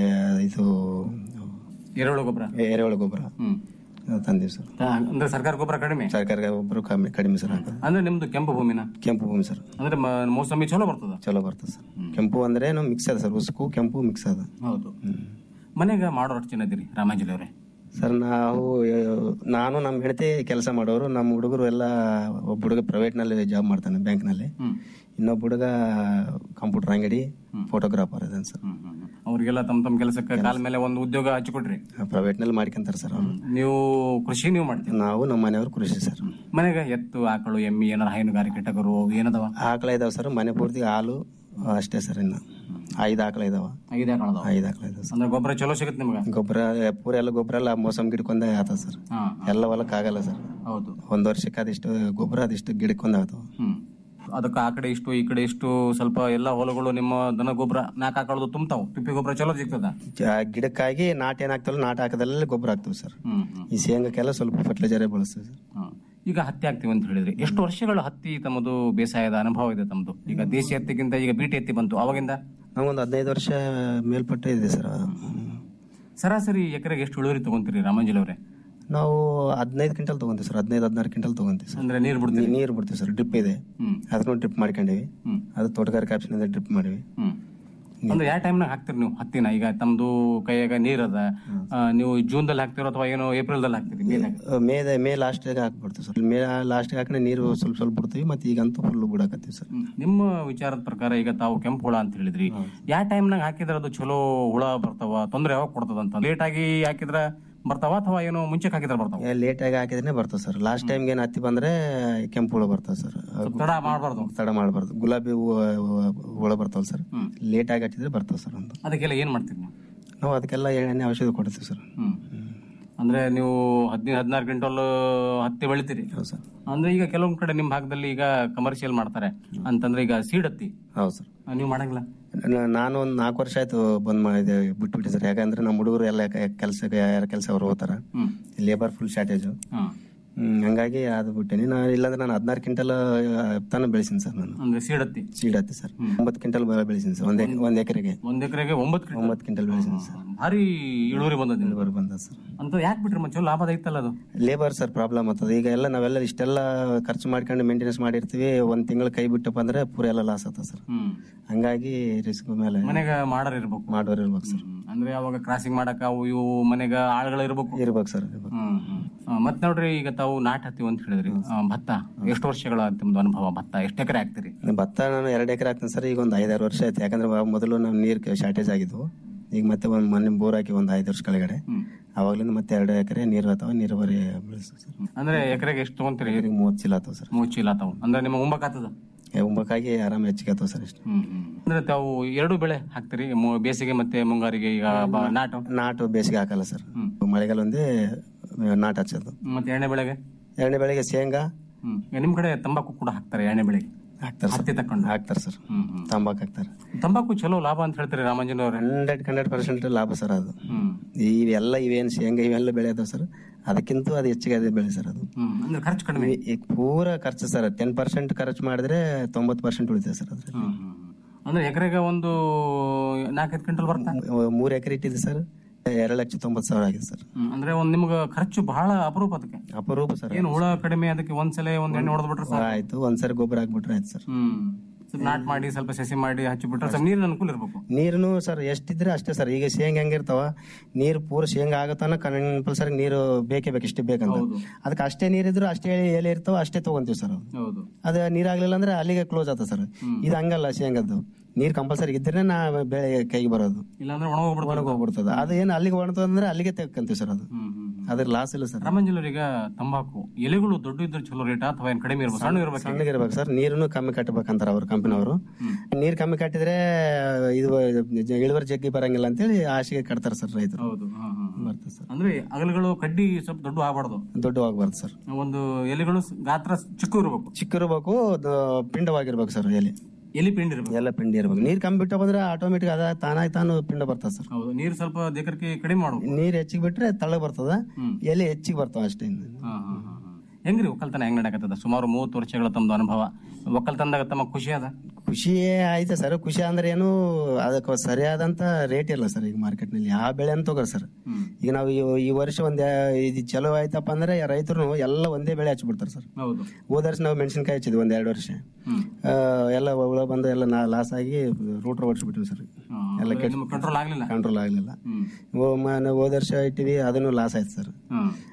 ಇದು ಎರೆಹುಳು ಗೊಬ್ಬರ ಎರೆಹುಳು ಗೊಬ್ಬರ ತಂದೀವಿ ಸರ್ ಅಂದ್ರೆ ಸರ್ಕಾರ ಗೊಬ್ಬರ ಕಡಿಮೆ ಸರ್ಕಾರ ಗೊಬ್ಬರ ಕಮ್ಮಿ ಕಡಿಮೆ ಸರ್ ಹಾಕೋದು ಅಂದ್ರೆ ನಿಮ್ದು ಕೆಂಪು ಭೂಮಿನ ಕೆಂಪು ಭೂಮಿ ಸರ್ ಅಂದ್ರೆ ಮ- ಮೋಸಂಬಿ ಚಲೋ ಬರ್ತದ ಚಲೋ ಬರ್ತದೆ ಸರ್ ಕೆಂಪು ಅಂದ್ರೆ ನಾವು ಮಿಕ್ಸ್ ಅದ ಸರ್ ಉಸುಕು ಕೆಂಪು ಮಿಕ್ಸ್ ಅದ ಹೌದು ಮನೆಗ ಮಾಡೋ ಅಷ್ಟು ಜನ ಇದೀರಿ ರಾಮಾಂಜಲಿ ಅವರೇ ಸರ್ ನಾವು ಆ, ನಾನು ನಮ್ಮ ಹೆಂಡತಿ ಕೆಲಸ ಮಾಡೋರು ನಮ್ಮ ಹುಡುಗರು ಎಲ್ಲ ಒಬ್ಬ ಹುಡುಗ ಪ್ರೈವೇಟ್ ನಲ್ಲಿ ಜಾಬ್ ಮಾಡ್ತಾನೆ ಬ್ಯಾಂಕ್ ನಲ್ಲಿ ಇನ್ನೊಬ್ಬ ಹುಡುಗ ಕಂಪ್ಯೂಟರ್ ಅಂಗಡಿ ಫೋಟೋಗ್ರಾಫರ್ ಇದಾನೆ ಸರ್ ಅವ್ರಿಗೆಲ್ಲ ತಮ್ಮ ತಮ್ಮ ಕೆಲಸಕ್ಕೆ ಕಾಲ ಮೇಲೆ ಒಂದು ಉದ್ಯೋಗ ಹಚ್ಚಿಕೊಟ್ರಿ ಪ್ರೈವೇಟ್ನಲ್ಲಿ ಮಾಡ್ಕೊಂತಾರೆ ಸರ್ ಅವ್ರು ನೀವು ಕೃಷಿ ನೀವು ಮಾಡ್ತೀರಿ ನಾವು ನಮ್ಮ ಮನೆಯವ್ರು ಕೃಷಿ ಸರ್ ಮನೆಗೆ ಎತ್ತು ಆಕಳು ಎಮ್ಮಿ ಏನಾರ ಹೈನುಗಾರಿಕೆ ಟಗರು ಅವು ಏನದವ ಆಕಳ ಇದಾವೆ ಸರ್ ಮನೆ ಪೂರ್ತಿ ಹಾಲು ಅಷ್ಟೇ ಸರ್ ಇನ್ನು ಐದು ಆಕಳ ಇದಾವ ಐದು ಆಕಳದವ ಐದು ಆಕಳ ಇದಾವೆ ಸರ್ ಅಂದ್ರೆ ಗೊಬ್ಬರ ಚಲೋ ಸಿಗುತ್ತೆ ನಿಮ್ಗೆ ಗೊಬ್ಬರ ಪೂರ ಎಲ್ಲ ಗೊಬ್ಬರ ಎಲ್ಲ ಮೋಸಮ್ ಗಿಡಕೊಂದೇ ಆತದ ಸರ್ ಹಾ ಎಲ್ಲ ಹೊಲಕ್ಕೆ ಆಗಲ್ಲ ಸರ್ ಹೌದು ಒಂದ್ ವರ್ಷಕ್ಕೆ ಅದಿಷ್ಟು ಗೊಬ್ಬರ ಅದಿಷ್ಟು ಗಿಡಕ್ಕೊಂದೇ ಆತವ ಹ್ಮ್ ಅದಕ್ಕೆ ಆ ಕಡೆ ಇಷ್ಟು ಈ ಕಡೆ ಇಷ್ಟು ಸ್ವಲ್ಪ ಎಲ್ಲ ಹೊಲಗಳು ನಿಮ್ಮ ದನ ಗೊಬ್ಬರ ನಾಲ್ಕು ಹಾಕೊಳ್ಳೋದು ತುಂಬ್ತಾವ್ ತಿಪ್ಪಿ ಗೊಬ್ಬರ ಚಲೋ ಸಿಗ್ತದ ಜ- ಗಿಡಕ್ಕಾಗಿ ನಾಟ್ ಏನಾಗ್ತವಲ್ಲ ನಾಟ್ ಹಾಕದಲ್ಲೇ ಗೊಬ್ಬರ ಹಾಕ್ತೇವೆ ಸರ್ ಹ್ಮ್ ಹ್ಮ್ ಈ ಶೇಂಗಕ್ಕೆಲ್ಲ ಸ್ವಲ್ಪ ಫರ್ಟಿಲೈಸರೇ ಬಳಸ್ತೀವಿ ಸರ್ ಹ್ಮ್. ಈಗ ಹತ್ತಿ ಹಾಕ್ತಿವಿ ಅಂತ ಹೇಳಿದ್ರಿ ಎಷ್ಟು ವರ್ಷಗಳು ಹತ್ತಿ ತಮ್ಮದು ಬೇಸಾಯದ ಅನುಭವ ಇದೆ ತಮ್ಮದು ಈಗ ದೇಸಿ ಹತ್ತಿಗಿಂತ ಈಗ ಬೀಟಿ ಹತ್ತಿ ಬಂತು ಅವಾಗಿಂದ ನಮಗೊಂದು ಹದಿನೈದು ವರ್ಷ ಮೇಲ್ಪಟ್ಟೆ ಇದೆ ಸರ್ ಸರಾಸರಿ ಎಕರೆಗೆ ಎಷ್ಟು ಇಳುವರಿ ತಗೊಂತೀರಿ ರಾಮಾಂಜಲ್ ಅವರೇ ನಾವು ಹದಿನೈದು ಕ್ವಿಂಟಲ್ ತಗೊಂತೀವಿ ಸರ್ ಹದಿನೈದು ಹದಿನಾರು ಕ್ವಿಂಟಲ್ ತಗೊಂತೀವಿ ಸರ್ ಅಂದ್ರೆ ನೀರು ಬಿಡ್ತೀವಿ ನೀರು ಬಿಡ್ತೀವಿ ಸರ್ ಡ್ರಿಪ್ ಇದೆ ಹ್ಮ್. ಅದನ್ನು ಡ್ರಿಪ್ ಮಾಡ್ಕೊಂಡಿವಿ ಹ್ಮ್. ಅದು ತೋಟಗಾರಿಕೆ ಆಪ್ಷನ್ ಡ್ರಿಪ್ ಮಾಡಿವಿ ಹ್ಮ್ ಅಂದ್ರೆ ಯಾವ ಟೈಮ್ನಾಗ ಹಾಕ್ತಿರಿ ನೀವು ಹತ್ತಿನ ಈಗ ತಮ್ದು ಕೈಯಾಗ ನೀರದ ಆ, ನೀವು ಜೂನ್ ದಲ್ಲಿ ಹಾಕ್ತಿರೋ ಅಥವಾ ಏನೋ ಏಪ್ರಿಲ್ ದಲ್ಲಿ ಹಾಕ್ತಿರಿ ಮೇದಾಗ ಮೇ ಮೇ ಲಾಸ್ಟಿಗೆ ಹಾಕ್ಬಿಡ್ತೀವಿ ಸರ್ ಮೇ ಲಾಸ್ಟಿಗೆ ಹಾಕಿ ನೀರು ಸ್ವಲ್ಪ ಸ್ವಲ್ಪ ಬಿಡ್ತೀವಿ ಮತ್ತೆ ಈಗಂತೂ ಫುಲ್ ಬಿಡಾಕತ್ತೀವಿ ಸರ್ ನಿಮ್ಮ ವಿಚಾರದ ಪ್ರಕಾರ ಈಗ ತಾವು ಕೆಂಪು ಹುಳ ಅಂತ ಹೇಳಿದ್ರಿ ಯಾವ ಟೈಮ್ನಾಗ ಹಾಕಿದ್ರೆ ಅದು ಚಲೋ ಹುಳ ಬರ್ತಾವ ತೊಂದ್ರೆ ಯಾವಾಗ ಕೊಡ್ತದ ಅಂತ ಲೇಟ್ ಆಗಿ ಹಾಕಿದ್ರ ಬರ್ತಾವ ಅಥವಾ ಏನೋ ಮುಂಚೆಗೆ ಹಾಕಿದ್ರೆ ಬರ್ತಾವ ಲೇಟಾಗಿ ಹಾಕಿದ್ರೆ ಬರ್ತದೆ ಸರ್ ಲಾಸ್ಟ್ ಟೈಮ್ಗೆ ಏನು ಹತ್ತಿ ಬಂದ್ರೆ ಕೆಂಪು ಹುಳ ಬರ್ತದೆ ಸರ್ ತಡ ಮಾಡಬಾರ್ದು ತಡ ಮಾಡಬಾರ್ದು ಗುಲಾಬಿ ಹೂವು ಹುಳ ಬರ್ತಾವಲ್ಲ ಸರ್ ಲೇಟಾಗಿ ಹಚ್ಚಿದ್ರೆ ಬರ್ತವೆ ಸರ್ ಒಂದು ಅದಕ್ಕೆಲ್ಲ ಏನ್ ಮಾಡ್ತೀರಿ ನೀವು ನಾವು ಅದಕ್ಕೆಲ್ಲ ಎಣ್ಣೆ ಔಷಧಿ ಕೊಡ್ತೀವಿ ಸರ್ ಹ್ಮ್ ಅಂದ್ರೆ ನೀವು ಹದಿನೈದು ಹದಿನಾರು ಕ್ವಿಂಟಲ್ ಹತ್ತಿ ಬೆಳಿತೀರಿ ಹೌದು ಸರ್ ಅಂದ್ರೆ ಈಗ ಕೆಲವೊಂದ್ ಕಡೆ ನಿಮ್ ಭಾಗದಲ್ಲಿ ಈಗ ಕಮರ್ಷಿಯಲ್ ಮಾಡ್ತಾರೆ ಅಂತಂದ್ರೆ ಈಗ ಸೀಡ್ ಹತ್ತಿ ಹೌದು ಸರ್ ಆ, ನೀವು ಮಾಡಂಗಿಲ್ಲ ನ- ನಾನು ಒಂದು ನಾಲ್ಕು ವರ್ಷ ಆಯ್ತು ಬಂದ್ ಮಾಡಿದೆ ಬಿಟ್ಬಿಟ್ಟೆ ಸರ್ ಯಾಕಂದ್ರೆ ನಮ್ಮ ಹುಡುಗರು ಎಲ್ಲ ಕೆಲಸಕ್ಕೆ ಯಾರ ಕೆಲಸ ಅವ್ರು ಹೋಗ್ತಾರ ಹ್ಮ್ ಲೇಬರ್ ಫುಲ್ ಶಾರ್ಟೇಜು ಹಾ. ಹಂಗಾಗಿ ಅದು ಬಿಟ್ಟೇನಿ ನಾನು ಇಲ್ಲಾಂದ್ರೆ ನಾನು ಹದಿನಾರು ಕ್ವಿಂಟಲ್ ತಾನು ಬೆಳೆಸೀನಿ ಸರ್ ನಾನು ಅಂದ್ರೆ ಸೀಡ್ ಹತ್ತಿ ಸೀಡ್ ಹತ್ತಿ ಸರ್ ಒಂಬತ್ತು ಕ್ವಿಂಟಲ್ ಬೆಳೆಸೀನಿ ಸರ್ ಒಂದ್ ಎಕ್- ಒಂದ್ ಎಕರೆಗೆ ಒಂದ್ ಎಕರೆಗೆ ಒಂಬತ್ತು ಕ್ವಿಂಟಲ್ ಒಂಬತ್ತು ಕ್ವಿಂಟಲ್ ಬೆಳೆಸೀನಿ ಸರ್ ಭಾರಿ ಇಳುವರಿ ಬಂದದ ಇಳುವರಿ ಬಂದ ಸರ್ ಅಂತ ಯಾಕೆ ಬಿಟ್ರಿ ಮತ್ತೆ ಲಾಭದ ಐತಲ್ಲ ಅದು ಲೇಬರ್ ಸರ್ ಪ್ರಾಬ್ಲಮ್ ಆಗ್ತದೆ ಈಗ ಎಲ್ಲ ನಾವೆಲ್ಲ ಇಷ್ಟೆಲ್ಲ ಖರ್ಚು ಮಾಡ್ಕೊಂಡು ಮೇಂಟೆನೆನ್ಸ್ ಮಾಡಿರ್ತೀವಿ ಒಂದ್ ತಿಂಗಳು ಕೈ ಬಿಟ್ಟಪ್ಪ ಅಂದ್ರೆ ಪೂರ ಎಲ್ಲ ಲಾಸ್ ಆಗ್ತದೆ ಸರ್ ಹ್ಮ್ ಹಂಗಾಗಿ ರಿಸ್ಕ್ ಮೇಲೆ ಮನೆಗ ಮಾಡರ್ ಇರ್ಬೇಕು ಮಾಡೋರು ಇರ್ಬೇಕು ಸರ್ ಹ್ಮ್. ಅಂದ್ರೆ ಅವಾಗ ಕ್ರಾಸಿಂಗ್ ಮಾಡಕ ಅವು ಇವು ಮನೆಗ ಆಳ್ಗಳು ಇರ್ಬೇಕು ಇರ್ಬೇಕು ಸರ್ ಇರ್ಬೇಕು ಹ್ಮ್ ಹ್ಮ್. ಆ, ಮತ್ ನೋಡ್ರಿ ಈಗ ತಾವು ನಾಟ್ ಹತ್ತಿ ಅಂತ ಹೇಳಿದ್ರಿ ಆ, ಭತ್ತ ಎಷ್ಟು ವರ್ಷಗಳ ನಿಮ್ದು ಅನುಭವ ಭತ್ತ ಎಷ್ಟು ಎಕರೆ ಹಾಕ್ತಿರಿ ಭತ್ತ ನಾನು ಎರಡು ಎಕರೆ ಹಾಕ್ತೀನಿ ಸರ್ ಈಗ ಒಂದು ಐದಾರು ವರ್ಷ ಆಯ್ತು ಯಾಕಂದ್ರೆ ವ- ಮೊದಲು ನಾವು ನೀರು ಶಾರ್ಟೇಜ್ ಆಗಿದ್ವು ಈಗ ಮತ್ತೆ ಒಂದು ಮೊನ್ನೆ ಬೋರ್ ಹಾಕಿ ಒಂದು ಐದು ವರ್ಷ ಕೆಳಗಡೆ ಅವಾಗ್ಲಿಂದ ಮತ್ತೆ ಎರಡು ಎಕರೆ ನೀರು ಆತಾವ ನೀರಾವರಿ ಬೆಳೆಸ್ತೀವಿ ಸರ್ ಅಂದ್ರೆ ಎಕರೆಗೆ ಎಷ್ಟು ತಗೊಂತೀರಿ ಈಗ ಮೂವತ್ತು ಚೀಲ ಆತಾವ ಸರ್ ಮೂರ್ ಚೀಲ ತಾವು ಅಂದ್ರೆ ನಿಮ್ಮ ಉಂಬಕ್ ಆತದ ಉಂಬಕ್ಕಾಗಿ ಆರಾಮ್ ಹೆಚ್ಚಿಗೆ ಆತಾವ ಸರ್ ಇಷ್ಟು ಹ್ಮ್ ಹ್ಮ್. ಅಂದ್ರೆ ತಾವು ಎರಡು ಬೆಳೆ ಹಾಕ್ತಿರಿ ಮು- ಬೇಸಿಗೆ ಮತ್ತೆ ಮುಂಗಾರಿಗೆ ಈಗ ಬ- ನಾಟು ನಾಟು ಬೇಸಿಗೆ ಹಾಕಲ್ಲ ಸರ್ ಮಳೆಗಾಲ ಒಂದೇ ನಾಟ್ ಹಚ್ಚೋದು ಮತ್ತೆ ಎಣ್ಣೆ ಬೆಳೆಗೆ ಎರಡನೇ ಬೆಳೆಗೆ ಶೇಂಗಾ ಹ್ಮ್ ಈಗ ನಿಮ್ ಕಡೆ ತಂಬಾಕು ಕೂಡ ಹಾಕ್ತಾರೆ ಎಣ್ಣೆ ಬೆಳೆಗೆ ಹಾಕ್ತಾರೆ ಸರ್ ಹತ್ತಿ ತಕೊಂಡು ಹಾಕ್ತಾರೆ ಸರ್ ಹ್ಮ್ ಹ್ಮ್. ತಂಬಾಕು ಹಾಕ್ತಾರೆ ತಂಬಾಕು ಚಲೋ ಲಾಭ ಅಂತ ಹೇಳ್ತಾರೆ ರಾಮಾಂಜನ್ ಅವ್ರೆ ಹಂಡ್ರೆಡ್ ಹಂಡ್ರೆಡ್ ಪರ್ಸೆಂಟ್ ಲಾಭ ಸರ್ ಅದು ಹ್ಮ್ ಇವೆಲ್ಲ ಇವೇನು ಶೇಂಗಾ ಇವೆಲ್ಲ ಬೆಳೆ ಅದಾವ ಸರ್ ಅದಕ್ಕಿಂತ ಅದು ಹೆಚ್ಚಿಗೆ ಅದೇ ಬೆಳೆ ಸರ್ ಅದು ಹ್ಮ್ ಅಂದ್ರೆ ಖರ್ಚು ಕಡಿಮೆ ಈ- ಈ ಪೂರ ಖರ್ಚು ಸರ್ ಟೆನ್ ಪರ್ಸೆಂಟ್ ಖರ್ಚು ಮಾಡಿದ್ರೆ ತೊಂಬತ್ತು ಪರ್ಸೆಂಟ್ ಉಳಿತದೆ ಸರ್ ಅದ್ರ ಹ್ಮ್ ಹ್ಮ್ ಹ್ಮ್. ಅಂದ್ರೆ ಎಕರೆಗೆ ಒಂದು ನಾಲ್ಕೈದು ಕ್ವಿಂಟಲ್ ಬರ್ತಾ ಮೂರು ಎಕರೆ ಇಟ್ಟಿದೆ ಸರ್ ಎರಡು ಲಕ್ಷ ತೊಂಬತ್ತು ಸಾವಿರ ಆಗಿದೆ ಸರ್ ಹ್ಮ್. ಅಂದ್ರೆ ಒಂದ್ ನಿಮ್ಗೆ ಖರ್ಚು ಬಹಳ ಅಪರೂಪ ಅದಕ್ಕೆ ಅಪರೂಪ ಸರ್ ಏನು ಹುಳ ಕಡಿಮೆ ಅದಕ್ಕೆ ಒಂದ್ಸಲ ಒಂದ್ ಎಣ್ಣೆ ಹೊಡೆದ್ಬಿಟ್ರೆ ಸಾಕು ಆಯ್ತು ಒಂದ್ಸರಿ ಗೊಬ್ಬರ ಹಾಕ್ಬಿಟ್ರೆ ಆಯ್ತು ಸರ್ ಹ್ಮ್ ಸ್ವಲ್ಪ ನಾಟ್ ಮಾಡಿ ಸ್ವಲ್ಪ ಸಸಿ ಮಾಡಿ ಹಚ್ಚಿಬಿಟ್ರೆ ಸ್ವಲ್ಪ ನೀರಿನ ಅನುಕೂಲ ಇರ್ಬೇಕು ನೀರುನು ಸರ್ ಎಷ್ಟಿದ್ರೆ ಅಷ್ಟೇ ಸರ್ ಈಗ ಶೇಂಗಾ ಹೆಂಗಿರ್ತಾವ ನೀರು ಪೂರ ಶೇಂಗಾ ಆಗತ್ತಾನ ಕಂಪಲ್ಸರಿ ನೀರು ಬೇಕೇ ಬೇಕು ಇಷ್ಟೇ ಬೇಕಂತ ಅದಕ್ಕೆ ಅಷ್ಟೇ ನೀರಿದ್ರು ಅಷ್ಟೇ ಎಲೆ ಇರ್ತಾವ ಅಷ್ಟೇ ತಗೊಂತೀವಿ ಸರ್ ಹೌದು ಅದು ನೀರಾಗ್ಲಿಲ್ಲ ಅಂದ್ರೆ ಅಲ್ಲಿಗೆ ಕ್ಲೋಸ್ ಆತ ಸರ್ ಇದು ಹಂಗಲ್ಲ ಶೇಂಗದ್ದು ನೀರ್ ಕಂಪಲ್ಸರಿ ಇದ್ರೆ ನಾ ಬೆಳೆ ಕೈಗೆ ಬರೋದು ಇಲ್ಲಾಂದ್ರೆ ಒಣ ಹೋಗ್ಬಿಡ್ತಾರೆ ಒಣಗಿ ಹೋಗ್ಬಿಡ್ತದ ಅದು ಏನು ಅಲ್ಲಿಗೆ ಒಣಗ್ತದ ಅಂದ್ರೆ ಅಲ್ಲಿಗೆ ತೆಕ್ಕಂತೀವಿ ಸರ್ ಅದು ಅದ್ರ ಲಾಸ್ ಇಲ್ಲ ಸರ್ ರಾಮಂಜಲರಿಗೆ ತಂಬಾಕು ಎಲೆಗಳು ದೊಡ್ಡ ಇದ್ರೆ ಚಲೋ ರೇಟ್ ಅಥವಾ ಏನ್ ಕಡಿಮೆ ಇರ್ಬೇಕು ಸಣ್ಣ ಇರ್ಬೇಕು ಸಣ್ಣಗಿರ್ಬೇಕು ಸರ್ ನೀರನ್ನು ಕಮ್ಮಿ ಕಟ್ಟಬೇಕಂತಾರ ಅವ್ರ ಕಂಪನಿಯವರು ನೀರ್ ಕಮ್ಮಿ ಕಟ್ಟಿದ್ರೆ ಇದು ಇಳುವರಿ ಜಗ್ಗಿ ಬರಂಗಿಲ್ಲ ಅಂತೇಳಿ ಆಶೆಗೆ ಕಟ್ತಾರ ಸರ್ ರೈತರು ಹೌದು ಹಾ, ಹಾ, ಹಾ. ಬರ್ತದೆ ಸರ್ ಅಂದ್ರೆ ಅಗಲಗಳು ಕಡ್ಡಿ ಸ್ವಲ್ಪ ದೊಡ್ಡ ಆಗಬಾರ್ದು ದೊಡ್ಡ ಆಗ್ಬಾರ್ದು ಸರ್ ಒಂದು ಎಲೆಗಳು ಸ್- ಗಾತ್ರ ಚಿಕ್ಕ ಇರ್ಬೇಕು ಚಿಕ್ಕಿರ್ಬೇಕು ಅದು ಪಿಂಡವಾಗಿರ್ಬೇಕು ಸರ್ ಎಲೆ ಎಲಿ ಪಿಂಡ್ ಇರ್ಬೇಕು ಎಲ್ಲ ಪಿಂಡಿ ಇರ್ಬೇಕು ನೀರ್ ಕಮ್ಮಿ ಬಿಟ್ಟು ಬಂದ್ರೆ ಆಟೋಮೆಟಿಕ್ ಅದ ತಾನಾಗಿ ತಾನು ಪಿಂಡ ಬರ್ತದೆ ಸರ್ ಹೌದು ನೀರು ಸ್ವಲ್ಪ ದೇಕರ್ಕೆ ಕಡಿಮೆ ಮಾಡ್ಬೇಕು ನೀರ್ ಹೆಚ್ಚಿಗೆ ಬಿಟ್ರೆ ತಳ ಬರ್ತದ ಎಲೆ ಹೆಚ್ಚಿಗೆ ಬರ್ತಾವ ಅಷ್ಟೇ ಇನ್ನು. ಹಾ, ಹಾ, ಹಾ, ಹಾ. ಹೆಂಗ್ರಿ ಒಕ್ಕಲ್ತನ ಹೆಂಗ್ ನಡೆಕತ್ತದ ಸುಮಾರು ಮೂವತ್ತು ವರ್ಷಗಳ ತಮ್ಮದು ಅನುಭವ ಒಕ್ಕಲ್ತನದಾಗ ತಮ್ಮ ಖುಷಿ ಅದ ಖುಷಿ ಐತೆ ಸರ್ ಖುಷಿ ಅಂದ್ರೆ ಏನು ಅದಕ್ಕೆ ಸರಿಯಾದಂತ ರೇಟ್ ಇಲ್ಲ ಸರ್ ಈಗ ಮಾರ್ಕೆಟ್ ನಲ್ಲಿ ಯಾವ ಬೆಳೆ ಅಂತ ತಗೋರಿ ಸರ್ ಈಗ ನಾವು ಈ- ಈ ವರ್ಷ ಒಂದ್ ಇದು ಚಲೋ ಆಯ್ತಪ್ಪ ಅಂದ್ರೆ ರೈತರು ಎಲ್ಲ ಒಂದೇ ಬೆಳೆ ಹಚ್ಬಿಡ್ತಾರೆ ಸರ್ ಹೌದು ಹೋದ ವರ್ಷ ನಾವು ಮೆಣಸಿನ್ಕಾಯಿ ಹಚ್ಚಿದ್ವಿ ಒಂದ್ ಎರಡು ವರ್ಷ ಆ, ಎಲ್ಲ ಹುಳ ಬಂದು ಎಲ್ಲ ನಾ ಲಾಸ್ ಆಗಿ ರೂಟ್ರ್ ಓಡಿಸ್ಬಿಟ್ಟಿವಿ ಸರ್ ಎಲ್ಲ ಕೆಟ್ಟ ಕಂಟ್ರೋಲ್ ಆಗ್ಲಿಲ್ಲ ಕಂಟ್ರೋಲ್ ಆಗ್ಲಿಲ್ಲ ಹ್ಮ್. ಓ- ಮ- ನಾವು ಹೋದ ವರ್ಷ ಇಟ್ಟಿವಿ ಅದನ್ನು ಲಾಸ್ ಆಯ್ತು ಸರ್ ಹ್ಮ್.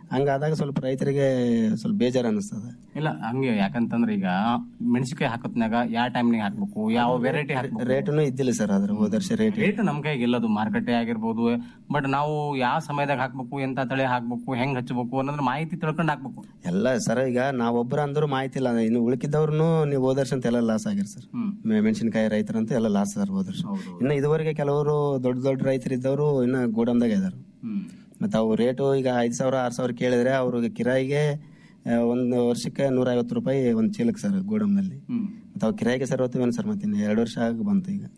ಹಂಗಾದಾಗ ಸ್ವಲ್ಪ ರೈತರಿಗೆ ಸ್ವಲ್ಪ ಬೇಜಾರು ಅನಿಸ್ತದೆ ಇಲ್ಲ ಹಂಗೆ ಯಾಕಂತಂದ್ರೆ ಈಗ ಮೆಣಸಿನಕಾಯಿ ಹಾಕೋತ್ನಾಗ ಯಾವ ಟೈಮ್ನಾಗ ಹಾಕ್ಬೇಕು ಯಾವ ವೆರೈಟಿ ಹಾಕ್ಬೇಕು ರೇಟುನು ಇದ್ದಿಲ್ಲ ಸರ್ ಅದ್ರ ಹೋದ ವರ್ಷ ರೇಟ್ ರೇಟ್ ನಮ್ ಕೈಗೆ ಇಲ್ಲದು ಮಾರುಕಟ್ಟೆ ಆಗಿರ್ಬೋದು ಬಟ್ ನಾವು ಯಾವ ಸಮಯದಾಗ ಹಾಕ್ಬೇಕು ಎಂತ ತಳಿ ಹಾಕ್ಬೇಕು ಹೆಂಗ್ ಹಚ್ಚಬೇಕು ಅನ್ನೋದ್ರ ಮಾಹಿತಿ ತಿಳ್ಕೊಂಡು ಹಾಕ್ಬೇಕು ಎಲ್ಲ ಸರ್ ಈಗ ನಾವೊಬ್ಬರು ಅಂದ್ರೂ ಮಾಹಿತಿ ಇಲ್ಲ ಇನ್ನು ಉಳ್ಕಿದ್ದವ್ರು ನೀವು ಹೋದ ವರ್ಷ ಅಂತ ಎಲ್ಲ ಲಾಸ್ ಆಗಿರ್ ಸರ್ ಮೆ- ಮೆಣಸಿನಕಾಯಿ ರೈತರಂತೂ ಎಲ್ಲ ಲಾಸ್ ಸರ್ ಹೋದ ವರ್ಷ ಇನ್ನು ಇದುವರೆಗೆ ಕೆಲವರು ದೊಡ್ಡ ದೊಡ್ಡ ರೈತರು ಇದ್ದವರು ಇನ್ನು ಗೋಡಂದಾಗ ಇದಾರೆ ಮತ್ತೆ ಅವು ರೇಟು ಈಗ ಐದು ಸಾವಿರ ಆರು ಸಾವಿರ ಕೇಳಿದ್ರೆ ಅವ್ರಿಗೆ ಕಿರಾಯಿಗೆ ಆ, ಒಂದು ವರ್ಷಕ್ಕೆ ನೂರ ಐವತ್ತು ರೂಪಾಯಿ ಒಂದು ಚೀಲಕ್ಕೆ ಸರ್ ಗೋಡಂನಲ್ಲಿ ಮತ್ತೆ ಅವು ಕಿರಾಯಿಗೆ ಸರ್ ಹೊತ್ತೀವೇನು ಸರ್ ಮತ್ತೆ ಇನ್ನು ಎರಡು ವರ್ಷ ಆಗಿ ಬಂತು ಈಗ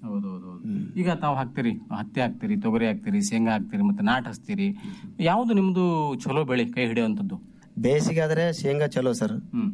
ಈಗ ತಾವು ಹಾಕ್ತೀರಿ ಹತ್ತಿ ಹಾಕ್ತೀರಿ ತೊಗರಿ ಹಾಕ್ತೀರಿ ಶೇಂಗಾ ಹಾಕ್ತೀರಿ ಮತ್ತೆ ನಾಟ್ ಹಚ್ತೀರಿ ಯಾವ್ದು ನಿಮ್ದು ಚಲೋ ಬೆಳೆ ಕೈ ಹಿಡಿಯುವಂತದ್ದು ಬೇಸಿಗೆ ಆದ್ರೆ ಶೇಂಗಾ ಚಲೋ ಸರ್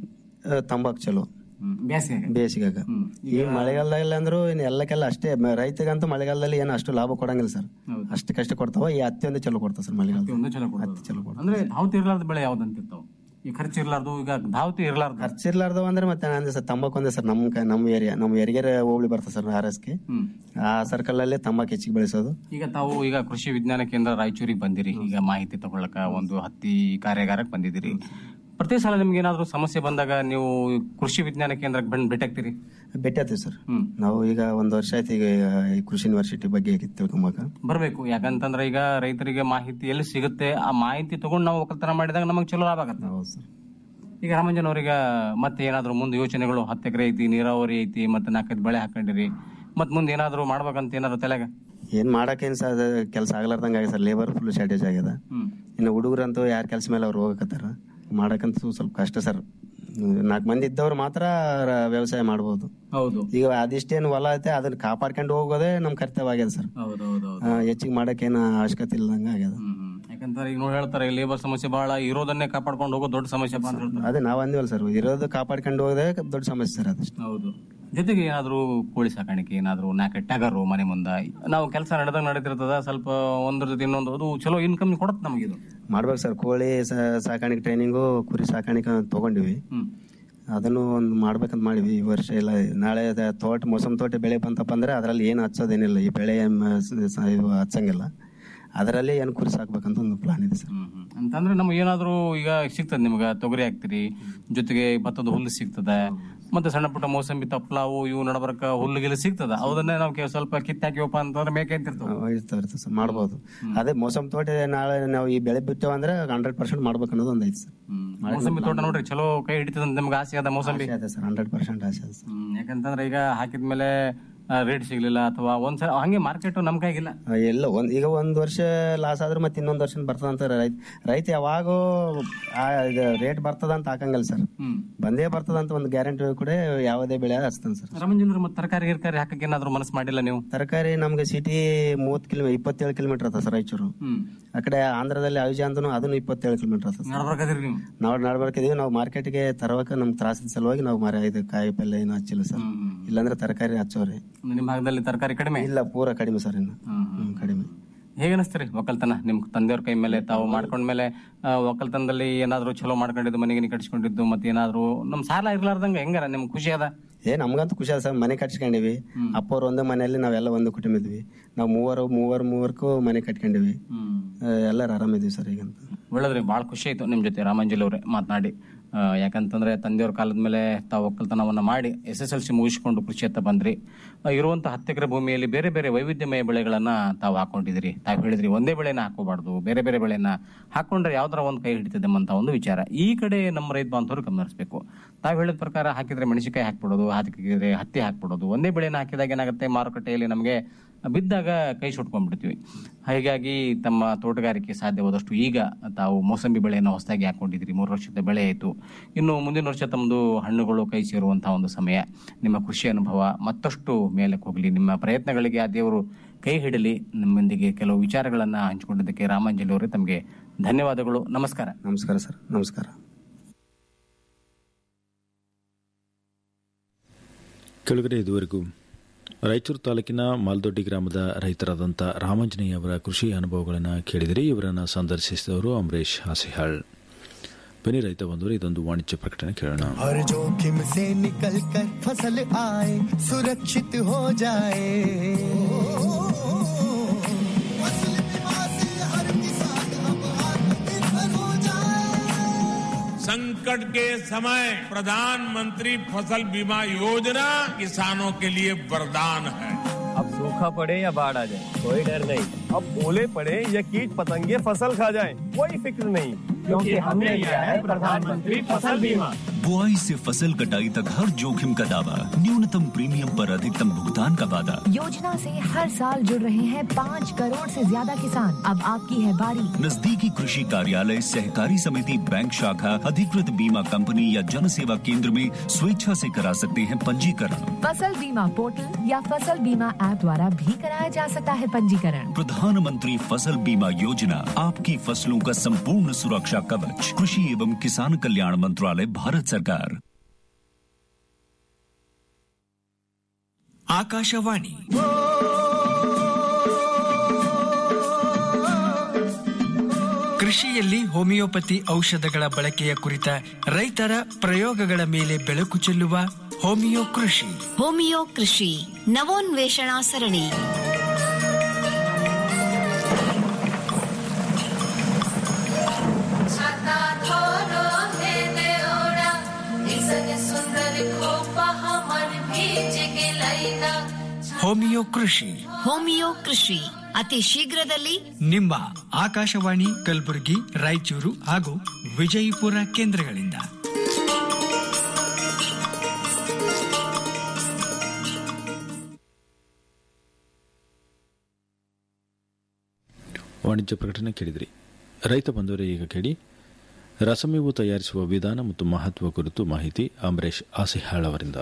ತಂಬಾಕು ಚಲೋ ಬೇಸಿಗೆ ಬೇಸಿಗೆಗ ಈ ಮಳೆಗಾಲದಲ್ಲಿ ಅಂದ್ರು ಇನ್ನು ಎಲ್ಲಕ್ಕೆಲ್ಲ ಅಷ್ಟೇ ಮ- ರೈತಗಂತೂ ಮಳೆಗಾಲದಲ್ಲಿ ಏನು ಅಷ್ಟು ಲಾಭ ಕೊಡಂಗಿಲ್ಲ ಸರ್ ಅಷ್ಟಕ್ಕಷ್ಟೇ ಕೊಡ್ತಾವ ಈ ಹತ್ತಿ ಒಂದು ಚಲೋ ಕೊಡ್ತಾವ ಸರ್ ಮಳೆಗಾಲ ಒಂದು ಚಲೋ ಹತ್ತಿ ಚಲೋ ಕೊಡ್ತಾವ ಅಂದ್ರೆ ಧಾವತಿ ಇರ್ಲಾರ್ದ ಬೆಳೆ ಯಾವ್ದಂತಿರ್ತಾವ ಈ ಖರ್ಚು ಇರ್ಲಾರ್ದು ಈಗ ಧಾವತಿ ಇರ್ಲಾರ್ದು ಖರ್ಚಿರ್ಲಾರ್ದವ ಅಂದ್ರೆ ಮತ್ತೆ ನಾನು ಸರ್ ತಂಬಾಕು ಒಂದೇ ಸರ್ ನಮ್ಮ ಕ- ನಮ್ಮ ಏರಿಯಾ ನಮ್ಮ ಏರಿಯಾಗೆ ಹೋಗ್ಲಿ ಬರ್ತದೆ ಸರ್ ಆರ್ ಎಸ್ಗೆ ಆ ಸರ್ಕಲ್ ಅಲ್ಲೇ ತಂಬಾಕು ಹೆಚ್ಚಿಗೆ ಬೆಳೆಸೋದು ಈಗ ತಾವು ಈಗ ಕೃಷಿ ವಿಜ್ಞಾನ ಕೇಂದ್ರ ರಾಯಚೂರಿಗೆ ಬಂದಿರಿ ಈಗ ಮಾಹಿತಿ ತಗೊಳಕ ಒಂದು ಹತ್ತಿ ಕಾರ್ಯಾಗಾರಕ್ಕೆ ಬಂದಿದ್ದೀರಿ ಪ್ರತಿ ಸಲ ನಿಮ್ಗೆ ಏನಾದ್ರು ಸಮಸ್ಯೆ ಬಂದಾಗ ನೀವು ಕೃಷಿ ವಿಜ್ಞಾನ ಕೇಂದ್ರಕ್ಕೆ ಬಂದು ಭೇಟಿ ಆಗ್ತೀರಿ ಭೇಟಿ ಆಯ್ತೀವಿ ಸರ್ ನಾವು ಈಗ ಒಂದು ವರ್ಷ ಆಯ್ತು ಈಗ ಈ ಕೃಷಿ ಯೂನಿವರ್ಸಿಟಿ ಬಗ್ಗೆ ತಿಳ್ಕೊಂಬಾಕ ಬರ್ಬೇಕು ಯಾಕಂತಂದ್ರೆ ಈಗ ರೈತರಿಗೆ ಮಾಹಿತಿ ಎಲ್ಲಿ ಸಿಗುತ್ತೆ ಆ ಮಾಹಿತಿ ತಗೊಂಡು ನಾವು ಒಕ್ಕಲ್ತನ ಮಾಡಿದಾಗ ನಮಗೆ ಚಲೋ ಲಾಭ ಆಗತ್ತೆ ಹೌದು ಸರ್ ಈಗ ರಾಮಂಜನ್ ಅವ್ರಿಗೆ ಮತ್ತೆ ಏನಾದ್ರು ಮುಂದೆ ಯೋಚನೆಗಳು ಹತ್ತು ಎಕರೆ ಐತಿ ನೀರಾವರಿ ಐತಿ ಮತ್ತೆ ನಾಲ್ಕೈದು ಬೆಳೆ ಹಾಕೊಂಡಿರಿ ಮತ್ ಮುಂದೆ ಏನಾದ್ರು ಮಾಡ್ಬೇಕಂತ ಏನಾದ್ರು ತಲೆಗ ಏನ್ ಮಾಡಕ್ಕೇನ್ ಸರ್ ಕೆಲಸ ಆಗ್ಲಾರ್ದಂಗ ಆಗಿದೆ ಸರ್ ಲೇಬರ್ ಫುಲ್ ಶಾರ್ಟೇಜ್ ಆಗ್ಯದ ಇನ್ನು ಹುಡುಗರಂತೂ ಯಾರ ಕೆಲಸ ಮೇಲೆ ಅವ್ರು ಹೋಗಕತ್ತಾರ ಮಾಡಕ್ಕಂತೂ ಸ್ವಲ್ಪ ಕಷ್ಟ ಸರ್ ನಾಲ್ಕು ಮಂದಿ ಇದ್ದವ್ರು ಮಾತ್ರ ರ- ವ್ಯವಸಾಯ ಮಾಡ್ಬೋದು ಹೌದು ಈಗ ಅದಿಷ್ಟೇನು ಹೊಲ ಐತೆ ಅದನ್ನ ಕಾಪಾಡ್ಕೊಂಡು ಹೋಗೋದೇ ನಮ್ ಕರ್ತವ್ಯ ಆಗ್ಯದ ಸರ್ ಹೌದೌದು ಆ, ಹೆಚ್ಚಿಗೆ ಮಾಡಕ್ಕೇನು ಅವಶ್ಯಕತೆ ಇಲ್ದಂಗ ಆಗ್ಯದ ಯಾಕಂದ್ರೆ ಈಗ ನೋಡಿ ಹೇಳ್ತಾರೆ ಲೇಬರ್ ಸಮಸ್ಯೆ ಬಹಳ ಇರೋದನ್ನೇ ಕಾಪಾಡ್ಕೊಂಡು ಹೋಗೋ ದೊಡ್ಡ ಸಮಸ್ಯೆ ಅಂತ ಹೇಳ್ತಾರೆ ಅದೇ ನಾವ್ ಅಂದಿವಲ್ಲ ಸರ್ ಇರೋದು ಕಾಪಾಡ್ಕೊಂಡು ಹೋಗೋದೇ ದೊಡ್ಡ ಸಮಸ್ಯೆ ಸರ್ ಅದಷ್ಟು ಹೌದು ಜೊತೆಗೆ ಏನಾದ್ರು ಕೋಳಿ ಸಾಕಾಣಿಕೆ ಏನಾದ್ರು ನಾಲ್ಕು ಟಗರು ಮನೆ ಮುಂದ ನಾವು ಕೆಲಸ ನಡೆದಾಗ ನಡೀತಿರ್ತದ ಸ್ವಲ್ಪ ಒಂದ್ರ ಜೊತೆ ಇನ್ನೊಂದು ಅದು ಚಲೋ ಇನ್ಕಮ್ ಕೊಡುತ್ತೆ ನಮಗಿದು ಮಾಡ್ಬೇಕು ಸರ್ ಕೋಳಿ ಸಾ- ಸಾಕಾಣಿಕೆ ಟ್ರೈನಿಂಗು ಕುರಿ ಸಾಕಾಣಿಕೆ ತಗೊಂಡಿವಿ ಅದನ್ನು ಒಂದು ಮಾಡ್ಬೇಕಂತ ಮಾಡಿವಿ ಈ ವರ್ಷ ಇಲ್ಲ ನಾಳೆ ಅದ ತೋಟ ಮೋಸಮ್ ತೋಟ ಬೆಳೆ ಬಂತಪ್ಪ ಅಂದ್ರೆ ಅದರಲ್ಲಿ ಏನು ಹಚ್ಚೋದೇನಿಲ್ಲ ಈ ಬೆಳೆ ಮ- ಸ- ಸ- ಇವು ಹಚ್ಚಂಗಿಲ್ಲ ಅದರಲ್ಲಿ ಏನು ಕುರಿ ಸಾಕ್ಬೇಕಂತ ಒಂದು ಪ್ಲಾನ್ ಇದೆ ಸರ್ ಅಂತಂದ್ರೆ ನಮ್ಗೆ ಏನಾದ್ರು ಈಗ ಸಿಗ್ತದೆ ನಿಮ್ಗೆ ತೊಗರಿ ಹಾಕ್ತಿರಿ ಜೊತೆಗೆ ಭತ್ತದ ಹುಲ್ಲು ಸಿಗ್ತದೆ ಮತ್ತೆ ಸಣ್ಣ ಪುಟ್ಟ ಮೋಸಂಬಿ ತಪ್ಪಲಾವು ಇವು ನಡಬರ್ಕ ಹುಲ್ಲು ಗಿಲ್ಲು ಸಿಗ್ತದ ಅವದನ್ನೇ ನಾವು ಕೆ- ಸ್ವಲ್ಪ ಕಿತ್ತಾಕಿವಪ್ಪ ಅಂತಂದ್ರೆ ಮೇಕೆ ಅಂತಿರ್ತಾವ ಅವ್ ಇರ್ತಾವ ಇರ್ತದೆ ಸರ್ ಮಾಡ್ಬೋದು ಅದೇ ಮೋಸಮ್ ತೋಟ ನಾಳೆ ನಾವು ಈ ಬೆಳೆ ಬಿತ್ತೇವೆ ಅಂದ್ರೆ ಹಂಡ್ರೆಡ್ ಪರ್ಸೆಂಟ್ ಮಾಡ್ಬೇಕು ಅನ್ನೋದು ಒಂದು ಐತೆ ಸರ್ ಮೋಸಂಬಿ ತೋಟ ನೋಡ್ರಿ ಚಲೋ ಕೈ ಹಿಡಿತದ ಅಂತ ನಿಮ್ಗೆ ಆಸೆ ಅದ ಮೋಸಂಬಿ ಅದೇ ಸರ್ ಹಂಡ್ರೆಡ್ ಪರ್ಸೆಂಟ್ ಆಸೆ ಅದ ಸರ್ ಹ್ಮ್, ಯಾಕಂತಂದ್ರೆ ಈಗ ಹಾಕಿದ್ಮೇಲೆ ರೇಟ್ ಸಿಗ್ಲಿಲ್ಲ ಅಥವಾ ಒಂದ್ಸಲ ಹಂಗೆ ಮಾರ್ಕೆಟ್ ನಮ್ ಕೈಗಿಲ್ಲ ಆ, ಎಲ್ಲ ಒಂದ್ ಈಗ ಒಂದ್ ವರ್ಷ ಲಾಸ್ ಆದ್ರೆ ಮತ್ತೆ ಇನ್ನೊಂದ್ ವರ್ಷ ಬರ್ತದ ಅಂತ ರೈತ ರೈತ ಯಾವಾಗೂ ರೇಟ್ ಬರ್ತದ ಅಂತ ಹಾಕಂಗಲ್ಲ ಸರ್ ಬಂದೇ ಬರ್ತದ ಅಂತ ಒಂದು ಗ್ಯಾರಂಟಿ ಕೂಡ ಯಾವುದೇ ಬೆಳೆ ಹಚ್ತಾನೆ ಸರ್ ರಮಂಜನ್ರು ಮತ್ತೆ ತರಕಾರಿ ಗಿರ್ಕಾರಿ ಹಾಕಕ್ಕೆ ಏನಾದ್ರು ಮನಸ್ಸು ಮಾಡಿಲ್ಲ ನೀವು ತರಕಾರಿ ನಮ್ಗೆ ಸಿಟಿ ಮೂವತ್ ಕಿಲೋ ಇಪ್ಪತ್ತೇಳು ಕಿಲೋಮೀಟರ್ ಅದ ಸರ್ ರಾಯಚೂರು ಆ ಕಡೆ ಆಂಧ್ರದಲ್ಲಿ ಅವಿಜ ಅಂದ್ರೂ ಅದನ್ನು ಇಪ್ಪತ್ತೇಳು ಕಿಲೋಮೀಟರ್ ಅದ ಸರ್ ನಡ್ಬರ್ಕದಿರಿ ನೀವು ನಾವು ನಡ್ಬರ್ಕಿದೀವಿ ನಾವು ಮಾರ್ಕೆಟ್ಗೆ ತರವಾಗ ನಮ್ ತ್ರಾಸಿನ ಸಲುವಾಗಿ ನಾವು ಮರ ಇದು ಕಾಯಿ ಪಲ್ಯ ಏನು ಹಚ್ಚಿಲ್ಲ ಸರ್ ಇಲ್ಲಾಂದ್ರೆ ತರಕಾರಿ ಹಚ್ಚೋರಿ ನಿಮ್ಮ ಭಾಗದಲ್ಲಿ ತರಕಾರಿ ಕಡಿಮೆ ಇಲ್ಲ ಪೂರ ಕಡಿಮೆ ಸರ್ ಇನ್ನು ಹ್ಮ್, ಕಡಿಮೆ ಹೇಗೆ ಅನಿಸ್ತೀರಿ ಒಕ್ಕಲ್ತನ ನಿಮ್ ತಂದೆಯವ್ರ ಕೈ ಮೇಲೆ ತಾವು ಮಾಡ್ಕೊಂಡ್ಮೇಲೆ ಆ, ಒಕ್ಕಲ್ತನದಲ್ಲಿ ಏನಾದ್ರು ಚಲೋ ಮಾಡ್ಕೊಂಡಿದ್ದು ಮನೆಗೆ ಕಟ್ಸ್ಕೊಂಡಿದ್ದು ಮತ್ತೆ ಏನಾದ್ರು ನಮ್ ಸಾಲ ಇರ್ಲಾರ್ದಂಗ ಹೆಂಗಾರ ನಿಮ್ ಖುಷಿ ಅದ ಏ ನಮ್ಗಂತೂ ಖುಷಿ ಅದ ಸರ್ ಮನೆ ಕಟ್ಸ್ಕೊಂಡಿವಿ ಅಪ್ಪವ್ರು ಒಂದೇ ಮನೆಯಲ್ಲಿ ನಾವೆಲ್ಲ ಒಂದು ಕುಟುಂಬ ಇದ್ವಿ ನಾವು ಮೂವರು ಮೂವರು ಮೂವರ್ಕು ಮನೆ ಕಟ್ಕೊಂಡಿವಿ ಆ, ಎಲ್ಲರೂ ಆರಾಮಿದ್ವಿ ಸರ್ ಈಗಂತ ಒಳ್ಳೇದ್ರಿ ಭಾಳ ಖುಷಿ ಆಯ್ತು ನಿಮ್ ಜೊತೆ ರಾಮಾಂಜಲಿ ಅವರೇ ಮಾತನಾಡಿ ಆ, ಯಾಕಂತಂದ್ರೆ ತಂದೆಯವ್ರ ಕಾಲದ ಮೇಲೆ ತಾವು ಒಕ್ಕಲ್ತನವನ್ನ ಮಾಡಿ ಎಸ್ ಎಸ್ ಎಲ್ ಸಿ ಮುಗಿಸ್ಕೊಂಡು ಕೃಷಿ ಹತ್ತ ಬಂದ್ರಿ ಆ, ಇರುವಂತ ಹತ್ತು ಎಕರೆ ಭೂಮಿಯಲ್ಲಿ ಬೇರೆ ಬೇರೆ ವೈವಿಧ್ಯಮಯ ಬೆಳೆಗಳನ್ನ ತಾವು ಹಾಕೊಂಡಿದ್ರಿ ತಾವು ಹೇಳಿದ್ರಿ ಒಂದೇ ಬೆಳೆನ ಹಾಕೋಬಾರ್ದು ಬೇರೆ ಬೇರೆ ಬೆಳೆನ ಹಾಕೊಂಡ್ರೆ ಯಾವ್ದಾರ ಒಂದು ಕೈ ಹಿಡಿತದೆ ಅಂತ ಒಂದು ವಿಚಾರ ಈ ಕಡೆ ನಮ್ಮ ರೈತ ಬಾಂಧವರು ಗಮನಿಸಬೇಕು ತಾವು ಹೇಳಿದ ಪ್ರಕಾರ ಹಾಕಿದ್ರೆ ಮೆಣಸಿನಕಾಯಿ ಹಾಕ್ಬಿಡೋದು ಹಾಕಿದ್ರೆ ಹತ್ತಿ ಹಾಕ್ಬಿಡೋದು ಒಂದೇ ಬೆಳೆನ ಹಾಕಿದಾಗ ಏನಾಗುತ್ತೆ ಮಾರುಕಟ್ಟೆಯಲ್ಲಿ ನಮಗೆ ಬಿದ್ದಾಗ ಕೈ ಸುಟ್ಕೊಂಡ್ಬಿಡ್ತೀವಿ ಹೀಗಾಗಿ ತಮ್ಮ ತೋಟಗಾರಿಕೆ ಸಾಧ್ಯವಾದಷ್ಟು ಈಗ ತಾವು ಮೋಸಂಬಿ ಬೆಳೆಯನ್ನು ಹೊಸದಾಗಿ ಹಾಕೊಂಡಿದ್ರಿ ಮೂರು ವರ್ಷದ ಬೆಳೆ ಆಯಿತು ಇನ್ನು ಮುಂದಿನ ವರ್ಷ ತಮ್ಮದು ಹಣ್ಣುಗಳು ಕೈ ಸೇರುವಂತಹ ಒಂದು ಸಮಯ ನಿಮ್ಮ ಕೃಷಿ ಅನುಭವ ಮತ್ತಷ್ಟು ಮೇಲಕ್ಕೆ ಹೋಗಲಿ ನಿಮ್ಮ ಪ್ರಯತ್ನಗಳಿಗೆ ಆ ದೇವರು ಕೈ ಹಿಡಲಿ ನಿಮ್ಮೊಂದಿಗೆ ಕೆಲವು ವಿಚಾರಗಳನ್ನು ಹಂಚಿಕೊಂಡಿದ್ದಕ್ಕೆ ರಾಮಾಂಜಲಿ ಅವರೇ ತಮಗೆ ಧನ್ಯವಾದಗಳು ನಮಸ್ಕಾರ ನಮಸ್ಕಾರ ಸರ್ ನಮಸ್ಕಾರ ಕೆಳಗಡೆ ಇದುವರೆಗೂ ರಾಯಚೂರು ತಾಲೂಕಿನ ಮಾಲ್ದೊಡ್ಡಿ ಗ್ರಾಮದ ರೈತರಾದಂಥ ರಾಮಾಂಜನೇಯ ಅವರ ಕೃಷಿ ಅನುಭವಗಳನ್ನು ಕೇಳಿದರೆ ಇವರನ್ನು ಸಂದರ್ಶಿಸಿದವರು ಅಂಬರೀಶ್ ಹಾಸಿಹಾಳ್ ಬನ್ನಿ ರೈತ ಬಂದವರು ಇದೊಂದು ವಾಣಿಜ್ಯ ಪ್ರಕಟಣೆ ಕೇಳೋಣ हर जोखिम से निकल कर फसल आए सुरक्षित हो जाए फसल बीमा से हर किसान अब आत्मनिर्भर हो जाए संकट के समय प्रधानमंत्री फसल बीमा योजना किसानों के लिए वरदान है अब सूखा पड़े या बाढ़ आ जाए कोई डर नहीं अब ओले पड़े या कीट पतंगे फसल खा जाए कोई फिक्र नहीं क्योंकि हमने लिया है प्रधानमंत्री फसल बीमा बुआई से फसल कटाई तक हर जोखिम का दावा न्यूनतम प्रीमियम पर अधिकतम भुगतान का वादा योजना से हर साल जुड़ रहे हैं पाँच करोड़ से ज्यादा किसान अब आपकी है बारी नजदीकी कृषि कार्यालय सहकारी समिति बैंक शाखा अधिकृत बीमा कंपनी या जन सेवा केंद्र में स्वेच्छा से करा सकते हैं पंजीकरण फसल बीमा पोर्टल या फसल बीमा ऐप द्वारा भी कराया जा सकता है पंजीकरण प्रधानमंत्री फसल बीमा योजना आपकी फसलों का संपूर्ण सुरक्षा कवच कृषि एवं किसान कल्याण मंत्रालय भारत सरकार ಆಕಾಶವಾಣಿ ಕೃಷಿಯಲ್ಲಿ ಹೋಮಿಯೋಪತಿ ಔಷಧಗಳ ಬಳಕೆಯ ಕುರಿತ ರೈತರ ಪ್ರಯೋಗಗಳ ಮೇಲೆ ಬೆಳಕು ಚೆಲ್ಲುವ ಹೋಮಿಯೋ ಕೃಷಿ ಹೋಮಿಯೋ ಕೃಷಿ ನವೋನ್ವೇಷಣಾ ಸರಣಿ ಹೋಮಿಯೋ ಕೃಷಿ ಹೋಮಿಯೋ ಕೃಷಿ ಅತಿ ಶೀಘ್ರದಲ್ಲಿ ನಿಮ್ಮ ಆಕಾಶವಾಣಿ ಕಲಬುರಗಿ ರಾಯಚೂರು ಹಾಗೂ ವಿಜಯಪುರ ಕೇಂದ್ರಗಳಿಂದ ವಾಣಿಜ್ಯ ಪ್ರಕಟಣೆ ಕೇಳಿದ್ರಿ ರೈತ ಬಂದವರೇ ಈಗ ಕೇಳಿ ರಸಮೇವು ತಯಾರಿಸುವ ವಿಧಾನ ಮತ್ತು ಮಹತ್ವ ಕುರಿತು ಮಾಹಿತಿ ಅಂಬರೀಶ್ ಆಸಿಹಾಳ್ ಅವರಿಂದ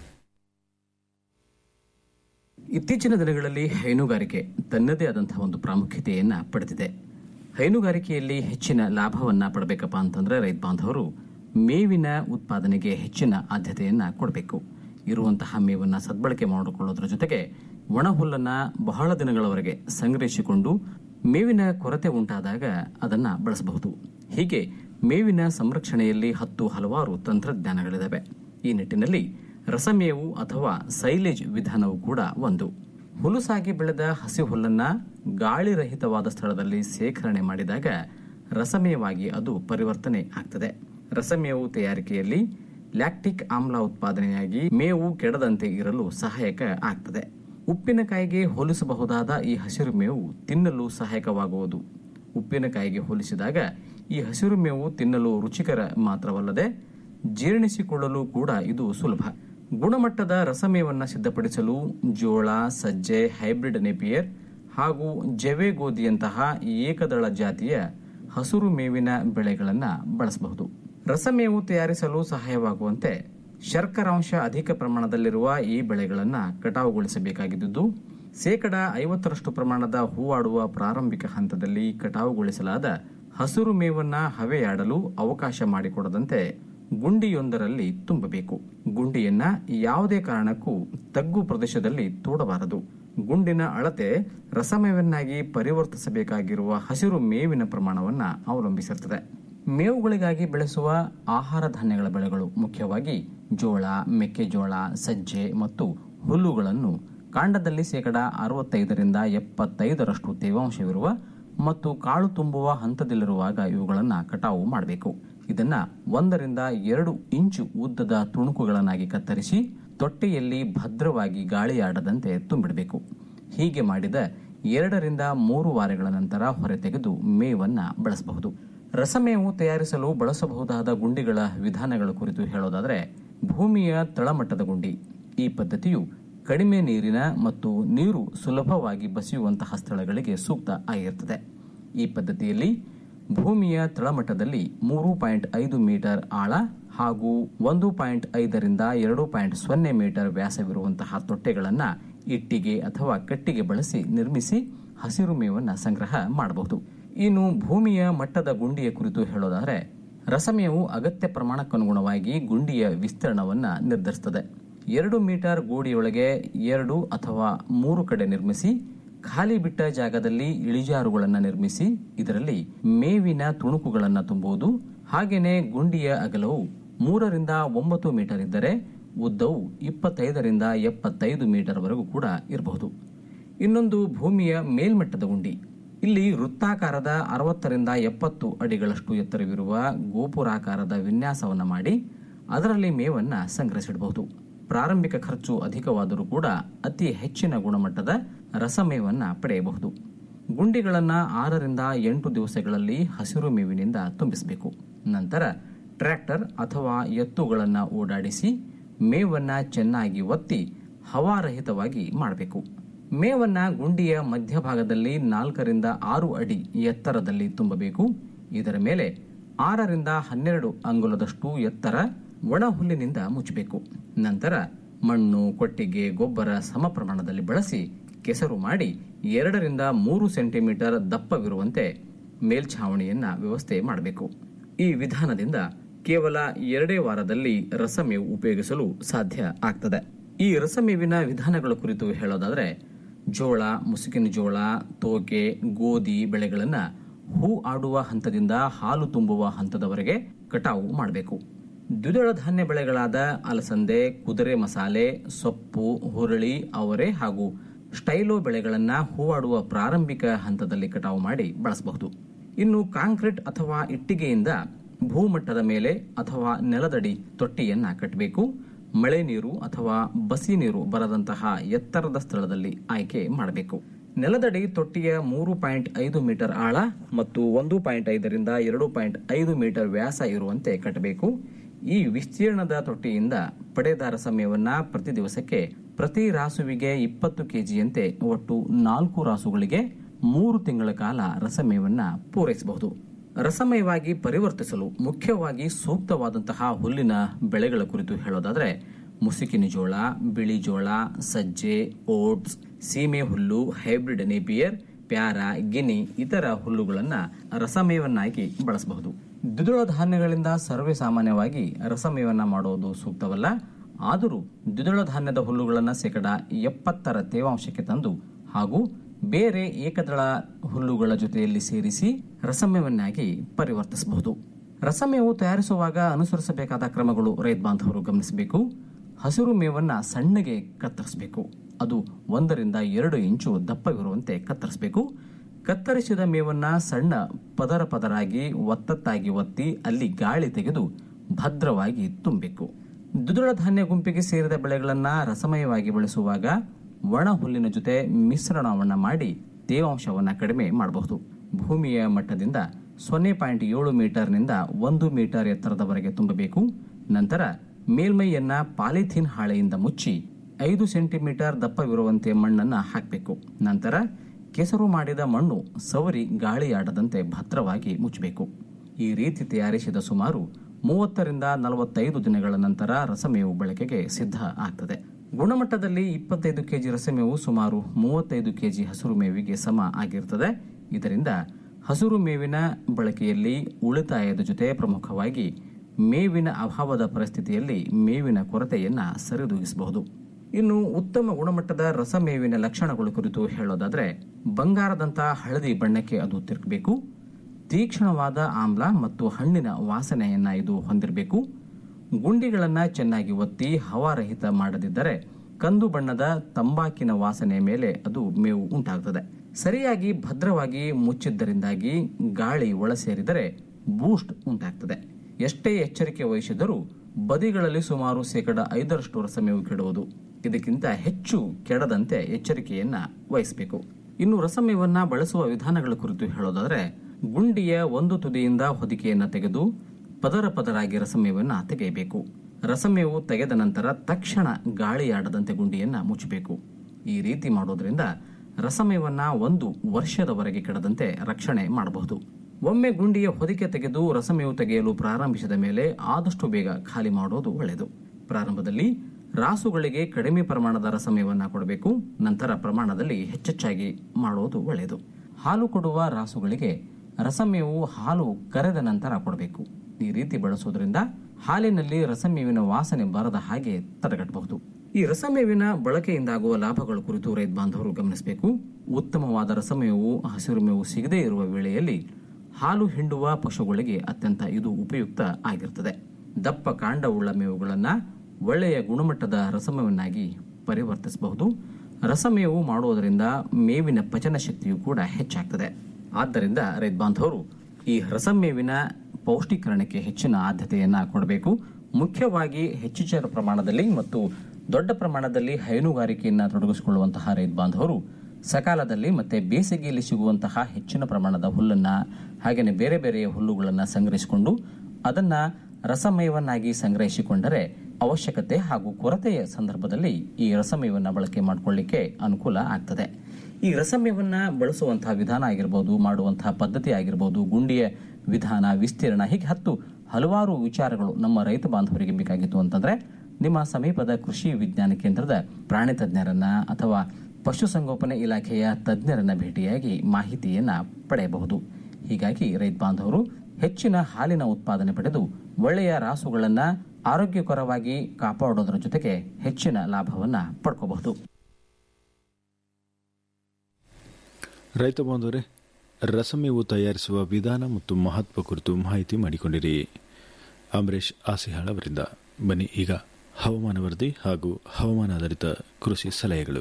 ಇತ್ತೀಚಿನ ದಿನಗಳಲ್ಲಿ ಹೈನುಗಾರಿಕೆ ತನ್ನದೇ ಆದಂತಹ ಒಂದು ಪ್ರಾಮುಖ್ಯತೆಯನ್ನ ಪಡೆದಿದೆ ಹೈನುಗಾರಿಕೆಯಲ್ಲಿ ಹೆಚ್ಚಿನ ಲಾಭವನ್ನ ಪಡಬೇಕಪ್ಪ ಅಂತಂದ್ರೆ ರೈತ ಬಾಂಧವರು ಮೇವಿನ ಉತ್ಪಾದನೆಗೆ ಹೆಚ್ಚಿನ ಆದ್ಯತೆಯನ್ನ ಕೊಡಬೇಕು ಇರುವಂತಹ ಮೇವನ್ನ ಸದ್ಬಳಕೆ ಮಾಡಿಕೊಳ್ಳೋದ್ರ ಜೊತೆಗೆ ಒಣ ಹುಲ್ಲನ್ನ ಬಹಳ ದಿನಗಳವರೆಗೆ ಸಂಗ್ರಹಿಸಿಕೊಂಡು ಮೇವಿನ ಕೊರತೆ ಉಂಟಾದಾಗ ಅದನ್ನ ಬಳಸಬಹುದು ಹೀಗೆ ಮೇವಿನ ಸಂರಕ್ಷಣೆಯಲ್ಲಿ ಹತ್ತು ಹಲವಾರು ತಂತ್ರಜ್ಞಾನಗಳಿದಾವೆ ಈ ನಿಟ್ಟಿನಲ್ಲಿ ರಸಮೇವು ಅಥವಾ ಸೈಲೇಜ್ ವಿಧಾನವು ಕೂಡ ಒಂದು ಹುಲುಸಾಗಿ ಬೆಳೆದ ಹಸಿ ಹುಲ್ಲನ್ನ ಗಾಳಿರಹಿತವಾದ ಸ್ಥಳದಲ್ಲಿ ಸೇಖರಣೆ ಮಾಡಿದಾಗ ರಸಮೇವಾಗಿ ಅದು ಪರಿವರ್ತನೆ ಆಗ್ತದೆ ರಸಮೇವು ತಯಾರಿಕೆಯಲ್ಲಿ ಲ್ಯಾಕ್ಟಿಕ್ ಆಮ್ಲ ಉತ್ಪಾದನೆಯಾಗಿ ಮೇವು ಕೆಡದಂತೆ ಇರಲು ಸಹಾಯಕ ಆಗ್ತದೆ ಉಪ್ಪಿನಕಾಯಿಗೆ ಹೋಲಿಸಬಹುದಾದ ಈ ಹಸಿರು ಮೇವು ತಿನ್ನಲು ಸಹಾಯಕವಾಗುವುದು ಉಪ್ಪಿನಕಾಯಿಗೆ ಹೋಲಿಸಿದಾಗ ಈ ಹಸಿರು ಮೇವು ತಿನ್ನಲು ರುಚಿಕರ ಮಾತ್ರವಲ್ಲದೆ ಜೀರ್ಣಿಸಿಕೊಳ್ಳಲು ಕೂಡ ಇದು ಸುಲಭ ಗುಣಮಟ್ಟದ ರಸಮೇವನ್ನ ಸಿದ್ಧಪಡಿಸಲು ಜೋಳ ಸಜ್ಜೆ ಹೈಬ್ರಿಡ್ ನೆಪಿಯರ್ ಹಾಗೂ ಜವೆ ಗೋಧಿಯಂತಹ ಏಕದಳ ಜಾತಿಯ ಹಸುರು ಮೇವಿನ ಬೆಳೆಗಳನ್ನು ಬಳಸಬಹುದು ರಸಮೇವು ತಯಾರಿಸಲು ಸಹಾಯವಾಗುವಂತೆ ಶರ್ಕರಾಂಶ ಅಧಿಕ ಪ್ರಮಾಣದಲ್ಲಿರುವ ಈ ಬೆಳೆಗಳನ್ನು ಕಟಾವುಗೊಳಿಸಬೇಕಾಗಿದ್ದು ಶೇಕಡ ಐವತ್ತರಷ್ಟು ಪ್ರಮಾಣದ ಹೂವಾಡುವ ಪ್ರಾರಂಭಿಕ ಹಂತದಲ್ಲಿ ಕಟಾವುಗೊಳಿಸಲಾದ ಹಸಿರು ಮೇವನ್ನ ಹವೆಯಾಡಲು ಅವಕಾಶ ಮಾಡಿಕೊಡದಂತೆ ಗುಂಡಿಯೊಂದರಲ್ಲಿ ತುಂಬಬೇಕು ಗುಂಡಿಯನ್ನ ಯಾವುದೇ ಕಾರಣಕ್ಕೂ ತಗ್ಗು ಪ್ರದೇಶದಲ್ಲಿ ತೋಡಬಾರದು ಗುಂಡಿನ ಅಳತೆ ರಸಮೇವನ್ನಾಗಿ ಪರಿವರ್ತಿಸಬೇಕಾಗಿರುವ ಹಸಿರು ಮೇವಿನ ಪ್ರಮಾಣವನ್ನ ಅವಲಂಬಿಸಿರುತ್ತದೆ ಮೇವುಗಳಿಗಾಗಿ ಬೆಳೆಸುವ ಆಹಾರ ಧಾನ್ಯಗಳ ಬೆಳೆಗಳು ಮುಖ್ಯವಾಗಿ ಜೋಳ ಮೆಕ್ಕೆಜೋಳ ಸಜ್ಜೆ ಮತ್ತು ಹುಲ್ಲುಗಳನ್ನು ಕಾಂಡದಲ್ಲಿ ಶೇಕಡ ಅರವತ್ತೈದರಿಂದ ಎಪ್ಪತ್ತೈದರಷ್ಟು ತೇವಾಂಶವಿರುವ ಮತ್ತು ಕಾಳು ತುಂಬುವ ಹಂತದಲ್ಲಿರುವಾಗ ಇವುಗಳನ್ನು ಕಟಾವು ಮಾಡಬೇಕು ಇದನ್ನ ಒಂದರಿಂದ ಎರಡು ಇಂಚು ಉದ್ದದ ತುಣುಕುಗಳನ್ನಾಗಿ ಕತ್ತರಿಸಿ ತೊಟ್ಟೆಯಲ್ಲಿ ಭದ್ರವಾಗಿ ಗಾಳಿಯಾಡದಂತೆ ತುಂಬಿಡಬೇಕು ಹೀಗೆ ಮಾಡಿದ ಎರಡರಿಂದ ಮೂರು ವಾರಗಳ ನಂತರ ಹೊರತೆಗೆದು ಮೇವನ್ನ ಬಳಸಬಹುದು ರಸಮೇವು ತಯಾರಿಸಲು ಬಳಸಬಹುದಾದ ಗುಂಡಿಗಳ ವಿಧಾನಗಳ ಕುರಿತು ಹೇಳೋದಾದರೆ ಭೂಮಿಯ ತಳಮಟ್ಟದ ಗುಂಡಿ ಈ ಪದ್ಧತಿಯು ಕಡಿಮೆ ನೀರಿನ ಮತ್ತು ನೀರು ಸುಲಭವಾಗಿ ಬಸಿಯುವಂತಹ ಸ್ಥಳಗಳಿಗೆ ಸೂಕ್ತ ಆಗಿರುತ್ತದೆ ಈ ಪದ್ಧತಿಯಲ್ಲಿ ಭೂಮಿಯ ತಳಮಟ್ಟದಲ್ಲಿ ಮೂರು ಪಾಯಿಂಟ್ ಐದು ಮೀಟರ್ ಆಳ ಹಾಗೂ ಒಂದು ಪಾಯಿಂಟ್ ಐದರಿಂದ ಎರಡು ಪಾಯಿಂಟ್ ಸೊನ್ನೆ ಮೀಟರ್ ವ್ಯಾಸವಿರುವಂತಹ ತೊಟ್ಟೆಗಳನ್ನು ಇಟ್ಟಿಗೆ ಅಥವಾ ಕಟ್ಟಿಗೆ ಬಳಸಿ ನಿರ್ಮಿಸಿ ಹಸಿರು ಮೇವನ್ನು ಸಂಗ್ರಹ ಮಾಡಬಹುದು ಇನ್ನು ಭೂಮಿಯ ಮಟ್ಟದ ಗುಂಡಿಯ ಕುರಿತು ಹೇಳೋದಾದರೆ ರಸಮೇವು ಅಗತ್ಯ ಪ್ರಮಾಣಕ್ಕನುಗುಣವಾಗಿ ಗುಂಡಿಯ ವಿಸ್ತೀರ್ಣವನ್ನು ನಿರ್ಧರಿಸುತ್ತದೆ ಎರಡು ಮೀಟರ್ ಗೋಡಿಯೊಳಗೆ ಎರಡು ಅಥವಾ ಮೂರು ಕಡೆ ನಿರ್ಮಿಸಿ ಖಾಲಿ ಬಿಟ್ಟ ಜಾಗದಲ್ಲಿ ಇಳಿಜಾರುಗಳನ್ನು ನಿರ್ಮಿಸಿ ಇದರಲ್ಲಿ ಮೇವಿನ ತುಣುಕುಗಳನ್ನು ತುಂಬುವುದು ಹಾಗೆಯೇ ಗುಂಡಿಯ ಅಗಲವು ಮೂರರಿಂದ ಒಂಬತ್ತು ಮೀಟರ್ ಇದ್ದರೆ ಉದ್ದವು ಇಪ್ಪತ್ತೈದರಿಂದ ಎಪ್ಪತ್ತೈದು ಮೀಟರ್ ವರೆಗೂ ಕೂಡ ಇರಬಹುದು ಇನ್ನೊಂದು ಭೂಮಿಯ ಮೇಲ್ಮಟ್ಟದ ಗುಂಡಿ ಇಲ್ಲಿ ವೃತ್ತಾಕಾರದ ಅರವತ್ತರಿಂದ ಎಪ್ಪತ್ತು ಅಡಿಗಳಷ್ಟು ಎತ್ತರವಿರುವ ಗೋಪುರಾಕಾರದ ವಿನ್ಯಾಸವನ್ನ ಮಾಡಿ ಅದರಲ್ಲಿ ಮೇವನ್ನ ಸಂಗ್ರಹಿಸಿಡಬಹುದು ಪ್ರಾರಂಭಿಕ ಖರ್ಚು ಅಧಿಕವಾದರೂ ಕೂಡ ಅತಿ ಹೆಚ್ಚಿನ ಗುಣಮಟ್ಟದ ರಸಮೇವನ್ನ ಪಡೆಯಬಹುದು ಗುಂಡಿಗಳನ್ನ ಆರರಿಂದ ಎಂಟು ದಿವಸಗಳಲ್ಲಿ ಹಸಿರು ಮೇವಿನಿಂದ ತುಂಬಿಸಬೇಕು ನಂತರ ಟ್ರ್ಯಾಕ್ಟರ್ ಅಥವಾ ಎತ್ತುಗಳನ್ನ ಓಡಾಡಿಸಿ ಮೇವನ್ನ ಚೆನ್ನಾಗಿ ಒತ್ತಿ ಹವಾರಹಿತವಾಗಿ ಮಾಡಬೇಕು ಮೇವನ್ನ ಗುಂಡಿಯ ಮಧ್ಯಭಾಗದಲ್ಲಿ ನಾಲ್ಕರಿಂದ ಆರು ಅಡಿ ಎತ್ತರದಲ್ಲಿ ತುಂಬಬೇಕು ಇದರ ಮೇಲೆ ಆರರಿಂದ ಹನ್ನೆರಡು ಅಂಗುಲದಷ್ಟು ಎತ್ತರ ಒಣ ಹುಲ್ಲಿನಿಂದ ಮುಚ್ಚಬೇಕು ನಂತರ ಮಣ್ಣು ಕೊಟ್ಟಿಗೆ ಗೊಬ್ಬರ ಸಮ ಪ್ರಮಾಣದಲ್ಲಿ ಬಳಸಿ ಕೆಸರು ಮಾಡಿ ಎರಡರಿಂದ ಮೂರು ಸೆಂಟಿಮೀಟರ್ ದಪ್ಪವಿರುವಂತೆ ಮೇಲ್ಛಾವಣಿಯನ್ನ ವ್ಯವಸ್ಥೆ ಮಾಡಬೇಕು ಈ ವಿಧಾನದಿಂದ ಕೇವಲ ಎರಡೇ ವಾರದಲ್ಲಿ ರಸಮೇವು ಉಪಯೋಗಿಸಲು ಸಾಧ್ಯ ಆಗ್ತದೆ ಈ ರಸಮೇವಿನ ವಿಧಾನಗಳ ಕುರಿತು ಹೇಳೋದಾದ್ರೆ ಜೋಳ ಮುಸುಕಿನ ಜೋಳ ತೋಕೆ ಗೋಧಿ ಬೆಳೆಗಳನ್ನ ಹೂ ಆಡುವ ಹಂತದಿಂದ ಹಾಲು ತುಂಬುವ ಹಂತದವರೆಗೆ ಕಟಾವು ಮಾಡಬೇಕು ದ್ವಿದಳ ಧಾನ್ಯ ಬೆಳೆಗಳಾದ ಅಲಸಂದೆ ಕುದುರೆ ಮಸಾಲೆ ಸೊಪ್ಪು ಹುರುಳಿ ಅವರೆ ಹಾಗೂ ಸ್ಟೈಲೋ ಬೆಳೆಗಳನ್ನ ಹೂವಾಡುವ ಪ್ರಾರಂಭಿಕ ಹಂತದಲ್ಲಿ ಕಟಾವು ಮಾಡಿ ಬಳಸಬಹುದು ಇನ್ನು ಕಾಂಕ್ರೀಟ್ ಅಥವಾ ಇಟ್ಟಿಗೆಯಿಂದ ಭೂಮಟ್ಟದ ಮೇಲೆ ಅಥವಾ ನೆಲದಡಿ ತೊಟ್ಟಿಯನ್ನ ಕಟ್ಟಬೇಕು ಮಳೆ ನೀರು ಅಥವಾ ಬಸಿ ನೀರು ಬರದಂತಹ ಎತ್ತರದ ಸ್ಥಳದಲ್ಲಿ ಆಯ್ಕೆ ಮಾಡಬೇಕು ನೆಲದಡಿ ತೊಟ್ಟಿಯ ಮೂರು ಪಾಯಿಂಟ್ ಐದು ಮೀಟರ್ ಆಳ ಮತ್ತು ಒಂದು ಪಾಯಿಂಟ್ ಐದರಿಂದ ಎರಡು ಪಾಯಿಂಟ್ ಐದು ಮೀಟರ್ ವ್ಯಾಸ ಇರುವಂತೆ ಕಟ್ಟಬೇಕು ಈ ವಿಸ್ತೀರ್ಣದ ತೊಟ್ಟಿಯಿಂದ ಪಡೆದ ರಸಮೇವನ್ನ ಪ್ರತಿ ದಿವಸಕ್ಕೆ ಪ್ರತಿ ರಾಸುವಿಗೆ ಇಪ್ಪತ್ತು ಕೆಜಿಯಂತೆ ಒಟ್ಟು ನಾಲ್ಕು ರಾಸುಗಳಿಗೆ ಮೂರು ತಿಂಗಳ ಕಾಲ ರಸಮೇವನ್ನ ಪೂರೈಸಬಹುದು ರಸಮಯವಾಗಿ ಪರಿವರ್ತಿಸಲು ಮುಖ್ಯವಾಗಿ ಸೂಕ್ತವಾದಂತಹ ಹುಲ್ಲಿನ ಬೆಳೆಗಳ ಕುರಿತು ಹೇಳೋದಾದ್ರೆ ಮುಸುಕಿನ ಜೋಳ ಬಿಳಿ ಜೋಳ ಸಜ್ಜೆ ಓಟ್ಸ್ ಸೀಮೆ ಹುಲ್ಲು ಹೈಬ್ರಿಡ್ ನೇಪಿಯರ್ ಪ್ಯಾರ ಗಿನಿ ಇತರ ಹುಲ್ಲುಗಳನ್ನ ರಸಮೇವನ್ನಾಗಿ ಬಳಸಬಹುದು ದ್ವಿದಳ ಧಾನ್ಯಗಳಿಂದ ಸರ್ವೇ ಸಾಮಾನ್ಯವಾಗಿ ರಸಮೇವನ್ನ ಮಾಡುವುದು ಸೂಕ್ತವಲ್ಲ ಆದರೂ ದ್ವಿದಳ ಧಾನ್ಯದ ಹುಲ್ಲುಗಳನ್ನು ಶೇಕಡ ಎಪ್ಪತ್ತರ ತೇವಾಂಶಕ್ಕೆ ತಂದು ಹಾಗೂ ಬೇರೆ ಏಕದಳ ಹುಲ್ಲುಗಳ ಜೊತೆಯಲ್ಲಿ ಸೇರಿಸಿ ರಸಮೇವನ್ನಾಗಿ ಪರಿವರ್ತಿಸಬಹುದು ರಸಮೇವು ತಯಾರಿಸುವಾಗ ಅನುಸರಿಸಬೇಕಾದ ಕ್ರಮಗಳು ರೈತ ಬಾಂಧವರು ಗಮನಿಸಬೇಕು ಹಸಿರು ಮೇವನ್ನ ಸಣ್ಣಗೆ ಕತ್ತರಿಸಬೇಕು ಅದು ಒಂದರಿಂದ ಎರಡು ಇಂಚು ದಪ್ಪವಿರುವಂತೆ ಕತ್ತರಿಸಬೇಕು ಕತ್ತರಿಸಿದ ಮೇವನ್ನ ಸಣ್ಣ ಪದರ ಪದರಾಗಿ ಒತ್ತತ್ತಾಗಿ ಒತ್ತಿ ಅಲ್ಲಿ ಗಾಳಿ ತೆಗೆದು ಭದ್ರವಾಗಿ ತುಂಬಬೇಕು ದ್ವಿದಳ ಧಾನ್ಯ ಗುಂಪಿಗೆ ಸೇರಿದ ಬೆಳೆಗಳನ್ನ ರಸಮಯವಾಗಿ ಬಳಸುವಾಗ ಒಣ ಹುಲ್ಲಿನ ಜೊತೆ ಮಿಶ್ರಣವನ್ನ ಮಾಡಿ ತೇವಾಂಶವನ್ನ ಕಡಿಮೆ ಮಾಡಬಹುದು ಭೂಮಿಯ ಮಟ್ಟದಿಂದ ಸೊನ್ನೆ ಪಾಯಿಂಟ್ ಏಳು ಮೀಟರ್ನಿಂದ ಒಂದು ಮೀಟರ್ ಎತ್ತರದವರೆಗೆ ತುಂಬಬೇಕು ನಂತರ ಮೇಲ್ಮೈಯನ್ನ ಪಾಲಿಥೀನ್ ಹಾಳೆಯಿಂದ ಮುಚ್ಚಿ ಐದು ಸೆಂಟಿಮೀಟರ್ ದಪ್ಪವಿರುವಂತೆ ಮಣ್ಣನ್ನ ಹಾಕಬೇಕು ನಂತರ ಕೆಸರು ಮಾಡಿದ ಮಣ್ಣು ಸವರಿ ಗಾಳಿಯಾಡದಂತೆ ಭದ್ರವಾಗಿ ಮುಚ್ಚಬೇಕು ಈ ರೀತಿ ತಯಾರಿಸಿದ ಸುಮಾರು ಮೂವತ್ತರಿಂದ ನಲವತ್ತೈದು ದಿನಗಳ ನಂತರ ರಸಮೇವು ಬಳಕೆಗೆ ಸಿದ್ಧ ಆಗ್ತದೆ ಗುಣಮಟ್ಟದಲ್ಲಿ ಇಪ್ಪತ್ತೈದು ಕೆಜಿ ರಸಮೇವು ಸುಮಾರು ಮೂವತ್ತೈದು ಕೆಜಿ ಹಸಿರು ಮೇವಿಗೆ ಸಮ ಆಗಿರುತ್ತದೆ ಇದರಿಂದ ಹಸಿರು ಮೇವಿನ ಬಳಕೆಯಲ್ಲಿ ಉಳಿತಾಯದ ಜೊತೆ ಪ್ರಮುಖವಾಗಿ ಮೇವಿನ ಅಭಾವದ ಪರಿಸ್ಥಿತಿಯಲ್ಲಿ ಮೇವಿನ ಕೊರತೆಯನ್ನ ಸರಿದೂಗಿಸಬಹುದು ಇನ್ನು ಉತ್ತಮ ಗುಣಮಟ್ಟದ ರಸಮೇವಿನ ಲಕ್ಷಣಗಳ ಕುರಿತು ಹೇಳೋದಾದ್ರೆ ಬಂಗಾರದಂತಹ ಹಳದಿ ಬಣ್ಣಕ್ಕೆ ಅದು ತಿರುಗಬೇಕು ತೀಕ್ಷ್ಣವಾದ ಆಮ್ಲ ಮತ್ತು ಹಣ್ಣಿನ ವಾಸನೆಯನ್ನ ಇದು ಹೊಂದಿರಬೇಕು ಗುಂಡಿಗಳನ್ನ ಚೆನ್ನಾಗಿ ಒತ್ತಿ ಹವಾರಹಿತ ಮಾಡದಿದ್ದರೆ ಕಂದು ಬಣ್ಣದ ತಂಬಾಕಿನ ವಾಸನೆ ಮೇಲೆ ಅದು ಮೇವು ಉಂಟಾಗುತ್ತದೆ ಸರಿಯಾಗಿ ಭದ್ರವಾಗಿ ಮುಚ್ಚಿದ್ದರಿಂದಾಗಿ ಗಾಳಿ ಒಳ ಸೇರಿದರೆ ಬೂಸ್ಟ್ ಉಂಟಾಗ್ತದೆ ಎಷ್ಟೇ ಎಚ್ಚರಿಕೆ ವಹಿಸಿದರೂ ಬದಿಗಳಲ್ಲಿ ಸುಮಾರು ಶೇಕಡ ಐದರಷ್ಟು ರಸಮೇವು ಕೆಡುವುದು ಇದಕ್ಕಿಂತ ಹೆಚ್ಚು ಕೆಡದಂತೆ ಎಚ್ಚರಿಕೆಯನ್ನ ವಹಿಸಬೇಕು ಇನ್ನು ರಸಮೇವನ್ನ ಬಳಸುವ ವಿಧಾನಗಳ ಕುರಿತು ಹೇಳೋದಾದ್ರೆ ಗುಂಡಿಯ ಒಂದು ತುದಿಯಿಂದ ಹೊದಿಕೆಯನ್ನ ತೆಗೆದು ಪದರ ಪದರಾಗಿ ರಸಮೇವನ್ನ ತೆಗೆಯಬೇಕು ರಸಮೇವು ತೆಗೆದ ನಂತರ ತಕ್ಷಣ ಗಾಳಿಯಾಡದಂತೆ ಗುಂಡಿಯನ್ನ ಮುಚ್ಚಬೇಕು ಈ ರೀತಿ ಮಾಡೋದ್ರಿಂದ ರಸಮೇವನ್ನ ಒಂದು ವರ್ಷದವರೆಗೆ ಕೆಡದಂತೆ ರಕ್ಷಣೆ ಮಾಡಬಹುದು ಒಮ್ಮೆ ಗುಂಡಿಯ ಹೊದಿಕೆ ತೆಗೆದು ರಸಮೇವು ತೆಗೆಯಲು ಪ್ರಾರಂಭಿಸಿದ ಮೇಲೆ ಆದಷ್ಟು ಬೇಗ ಖಾಲಿ ಮಾಡೋದು ಒಳ್ಳೆಯದು ಪ್ರಾರಂಭದಲ್ಲಿ ರಾಸುಗಳಿಗೆ ಕಡಿಮೆ ಪ್ರಮಾಣದ ರಸಮೇವನ್ನ ಕೊಡಬೇಕು ನಂತರ ಪ್ರಮಾಣದಲ್ಲಿ ಹೆಚ್ಚೆಚ್ಚಾಗಿ ಮಾಡುವುದು ಒಳ್ಳೆಯದು ಹಾಲು ಕೊಡುವ ರಾಸುಗಳಿಗೆ ರಸಮೇವು ಹಾಲು ಕರೆದ ನಂತರ ಕೊಡಬೇಕು ಈ ರೀತಿ ಬಳಸುವುದರಿಂದ ಹಾಲಿನಲ್ಲಿ ರಸಮೇವಿನ ವಾಸನೆ ಬರದ ಹಾಗೆ ತಡೆಗಟ್ಟಬಹುದು ಈ ರಸಮೇವಿನ ಬಳಕೆಯಿಂದಾಗುವ ಲಾಭಗಳ ಕುರಿತು ರೈತ ಬಾಂಧವರು ಗಮನಿಸಬೇಕು ಉತ್ತಮವಾದ ರಸಮೇವು ಹಸಿರು ಮೇವು ಸಿಗದೇ ಇರುವ ವೇಳೆಯಲ್ಲಿ ಹಾಲು ಹಿಂಡುವ ಪಶುಗಳಿಗೆ ಅತ್ಯಂತ ಇದು ಉಪಯುಕ್ತ ಆಗಿರುತ್ತದೆ ದಪ್ಪ ಕಾಂಡವುಳ್ಳ ಮೇವುಗಳನ್ನ ಒಳ್ಳೆಯ ಗುಣಮಟ್ಟದ ರಸಮೇವನ್ನಾಗಿ ಪರಿವರ್ತಿಸಬಹುದು ರಸಮೇವು ಮಾಡುವುದರಿಂದ ಮೇವಿನ ಪಚನ ಶಕ್ತಿಯು ಕೂಡ ಹೆಚ್ಚಾಗ್ತದೆ ಆದ್ದರಿಂದ ರೈತ ಬಾಂಧವರು ಈ ರಸಮೇವಿನ ಪೌಷ್ಟೀಕರಣಕ್ಕೆ ಹೆಚ್ಚಿನ ಆದ್ಯತೆಯನ್ನ ಕೊಡಬೇಕು ಮುಖ್ಯವಾಗಿ ಹೆಚ್ಚಿನ ಪ್ರಮಾಣದಲ್ಲಿ ಮತ್ತು ದೊಡ್ಡ ಪ್ರಮಾಣದಲ್ಲಿ ಹೈನುಗಾರಿಕೆಯನ್ನ ತೊಡಗಿಸಿಕೊಳ್ಳುವಂತಹ ರೈತ ಬಾಂಧವರು ಸಕಾಲದಲ್ಲಿ ಮತ್ತೆ ಬೇಸಿಗೆಯಲ್ಲಿ ಸಿಗುವಂತಹ ಹೆಚ್ಚಿನ ಪ್ರಮಾಣದ ಹುಲ್ಲನ್ನ ಹಾಗೆಯೇ ಬೇರೆ ಬೇರೆ ಹುಲ್ಲುಗಳನ್ನ ಸಂಗ್ರಹಿಸಿಕೊಂಡು ಅದನ್ನ ರಸಮಯವನ್ನಾಗಿ ಸಂಗ್ರಹಿಸಿಕೊಂಡರೆ ಅವಶ್ಯಕತೆ ಹಾಗೂ ಕೊರತೆಯ ಸಂದರ್ಭದಲ್ಲಿ ಈ ರಸಮೇವನ್ನ ಬಳಕೆ ಮಾಡಿಕೊಳ್ಳಿಕ್ಕೆ ಅನುಕೂಲ ಆಗ್ತದೆ ಈ ರಸಮೇವನ್ನ ಬಳಸುವಂತಹ ವಿಧಾನ ಆಗಿರ್ಬೋದು ಮಾಡುವಂತಹ ಪದ್ಧತಿ ಆಗಿರ್ಬೋದು ಗುಂಡಿಯ ವಿಧಾನ ವಿಸ್ತೀರ್ಣ ಹೀಗೆ ಹತ್ತು ಹಲವಾರು ವಿಚಾರಗಳು ನಮ್ಮ ರೈತ ಬಾಂಧವರಿಗೆ ಬೇಕಾಗಿತ್ತು ಅಂತಂದ್ರೆ ನಿಮ್ಮ ಸಮೀಪದ ಕೃಷಿ ವಿಜ್ಞಾನ ಕೇಂದ್ರದ ಪ್ರಾಣಿ ತಜ್ಞರನ್ನ ಅಥವಾ ಪಶುಸಂಗೋಪನೆ ಇಲಾಖೆಯ ತಜ್ಞರನ್ನ ಭೇಟಿಯಾಗಿ ಮಾಹಿತಿಯನ್ನ ಪಡೆಯಬಹುದು ಹೀಗಾಗಿ ರೈತ ಬಾಂಧವರು ಹೆಚ್ಚಿನ ಹಾಲಿನ ಉತ್ಪಾದನೆ ಪಡೆದು ಒಳ್ಳೆಯ ರಾಸುಗಳನ್ನ ಆರೋಗ್ಯಕರವಾಗಿ ಕಾಪಾಡೋದರ ಜೊತೆಗೆ ಹೆಚ್ಚಿನ ಲಾಭವನ್ನ ಪಡ್ಕೋಬಹುದು ರೈತ ಬಾಂಧವರೇ ರಸಮೇವು ತಯಾರಿಸುವ ವಿಧಾನ ಮತ್ತು ಮಹತ್ವ ಕುರಿತು ಮಾಹಿತಿ ಮಾಡಿಕೊಂಡಿರಿ ಅಂಬರೀಶ್ ಆಸಿಹಾಳ್ ಅವರಿಂದ ಬನ್ನಿ ಈಗ ಹವಾಮಾನ ವರದಿ ಹಾಗೂ ಹವಾಮಾನಾಧಾರಿತ ಕೃಷಿ ಸಲಹೆಗಳು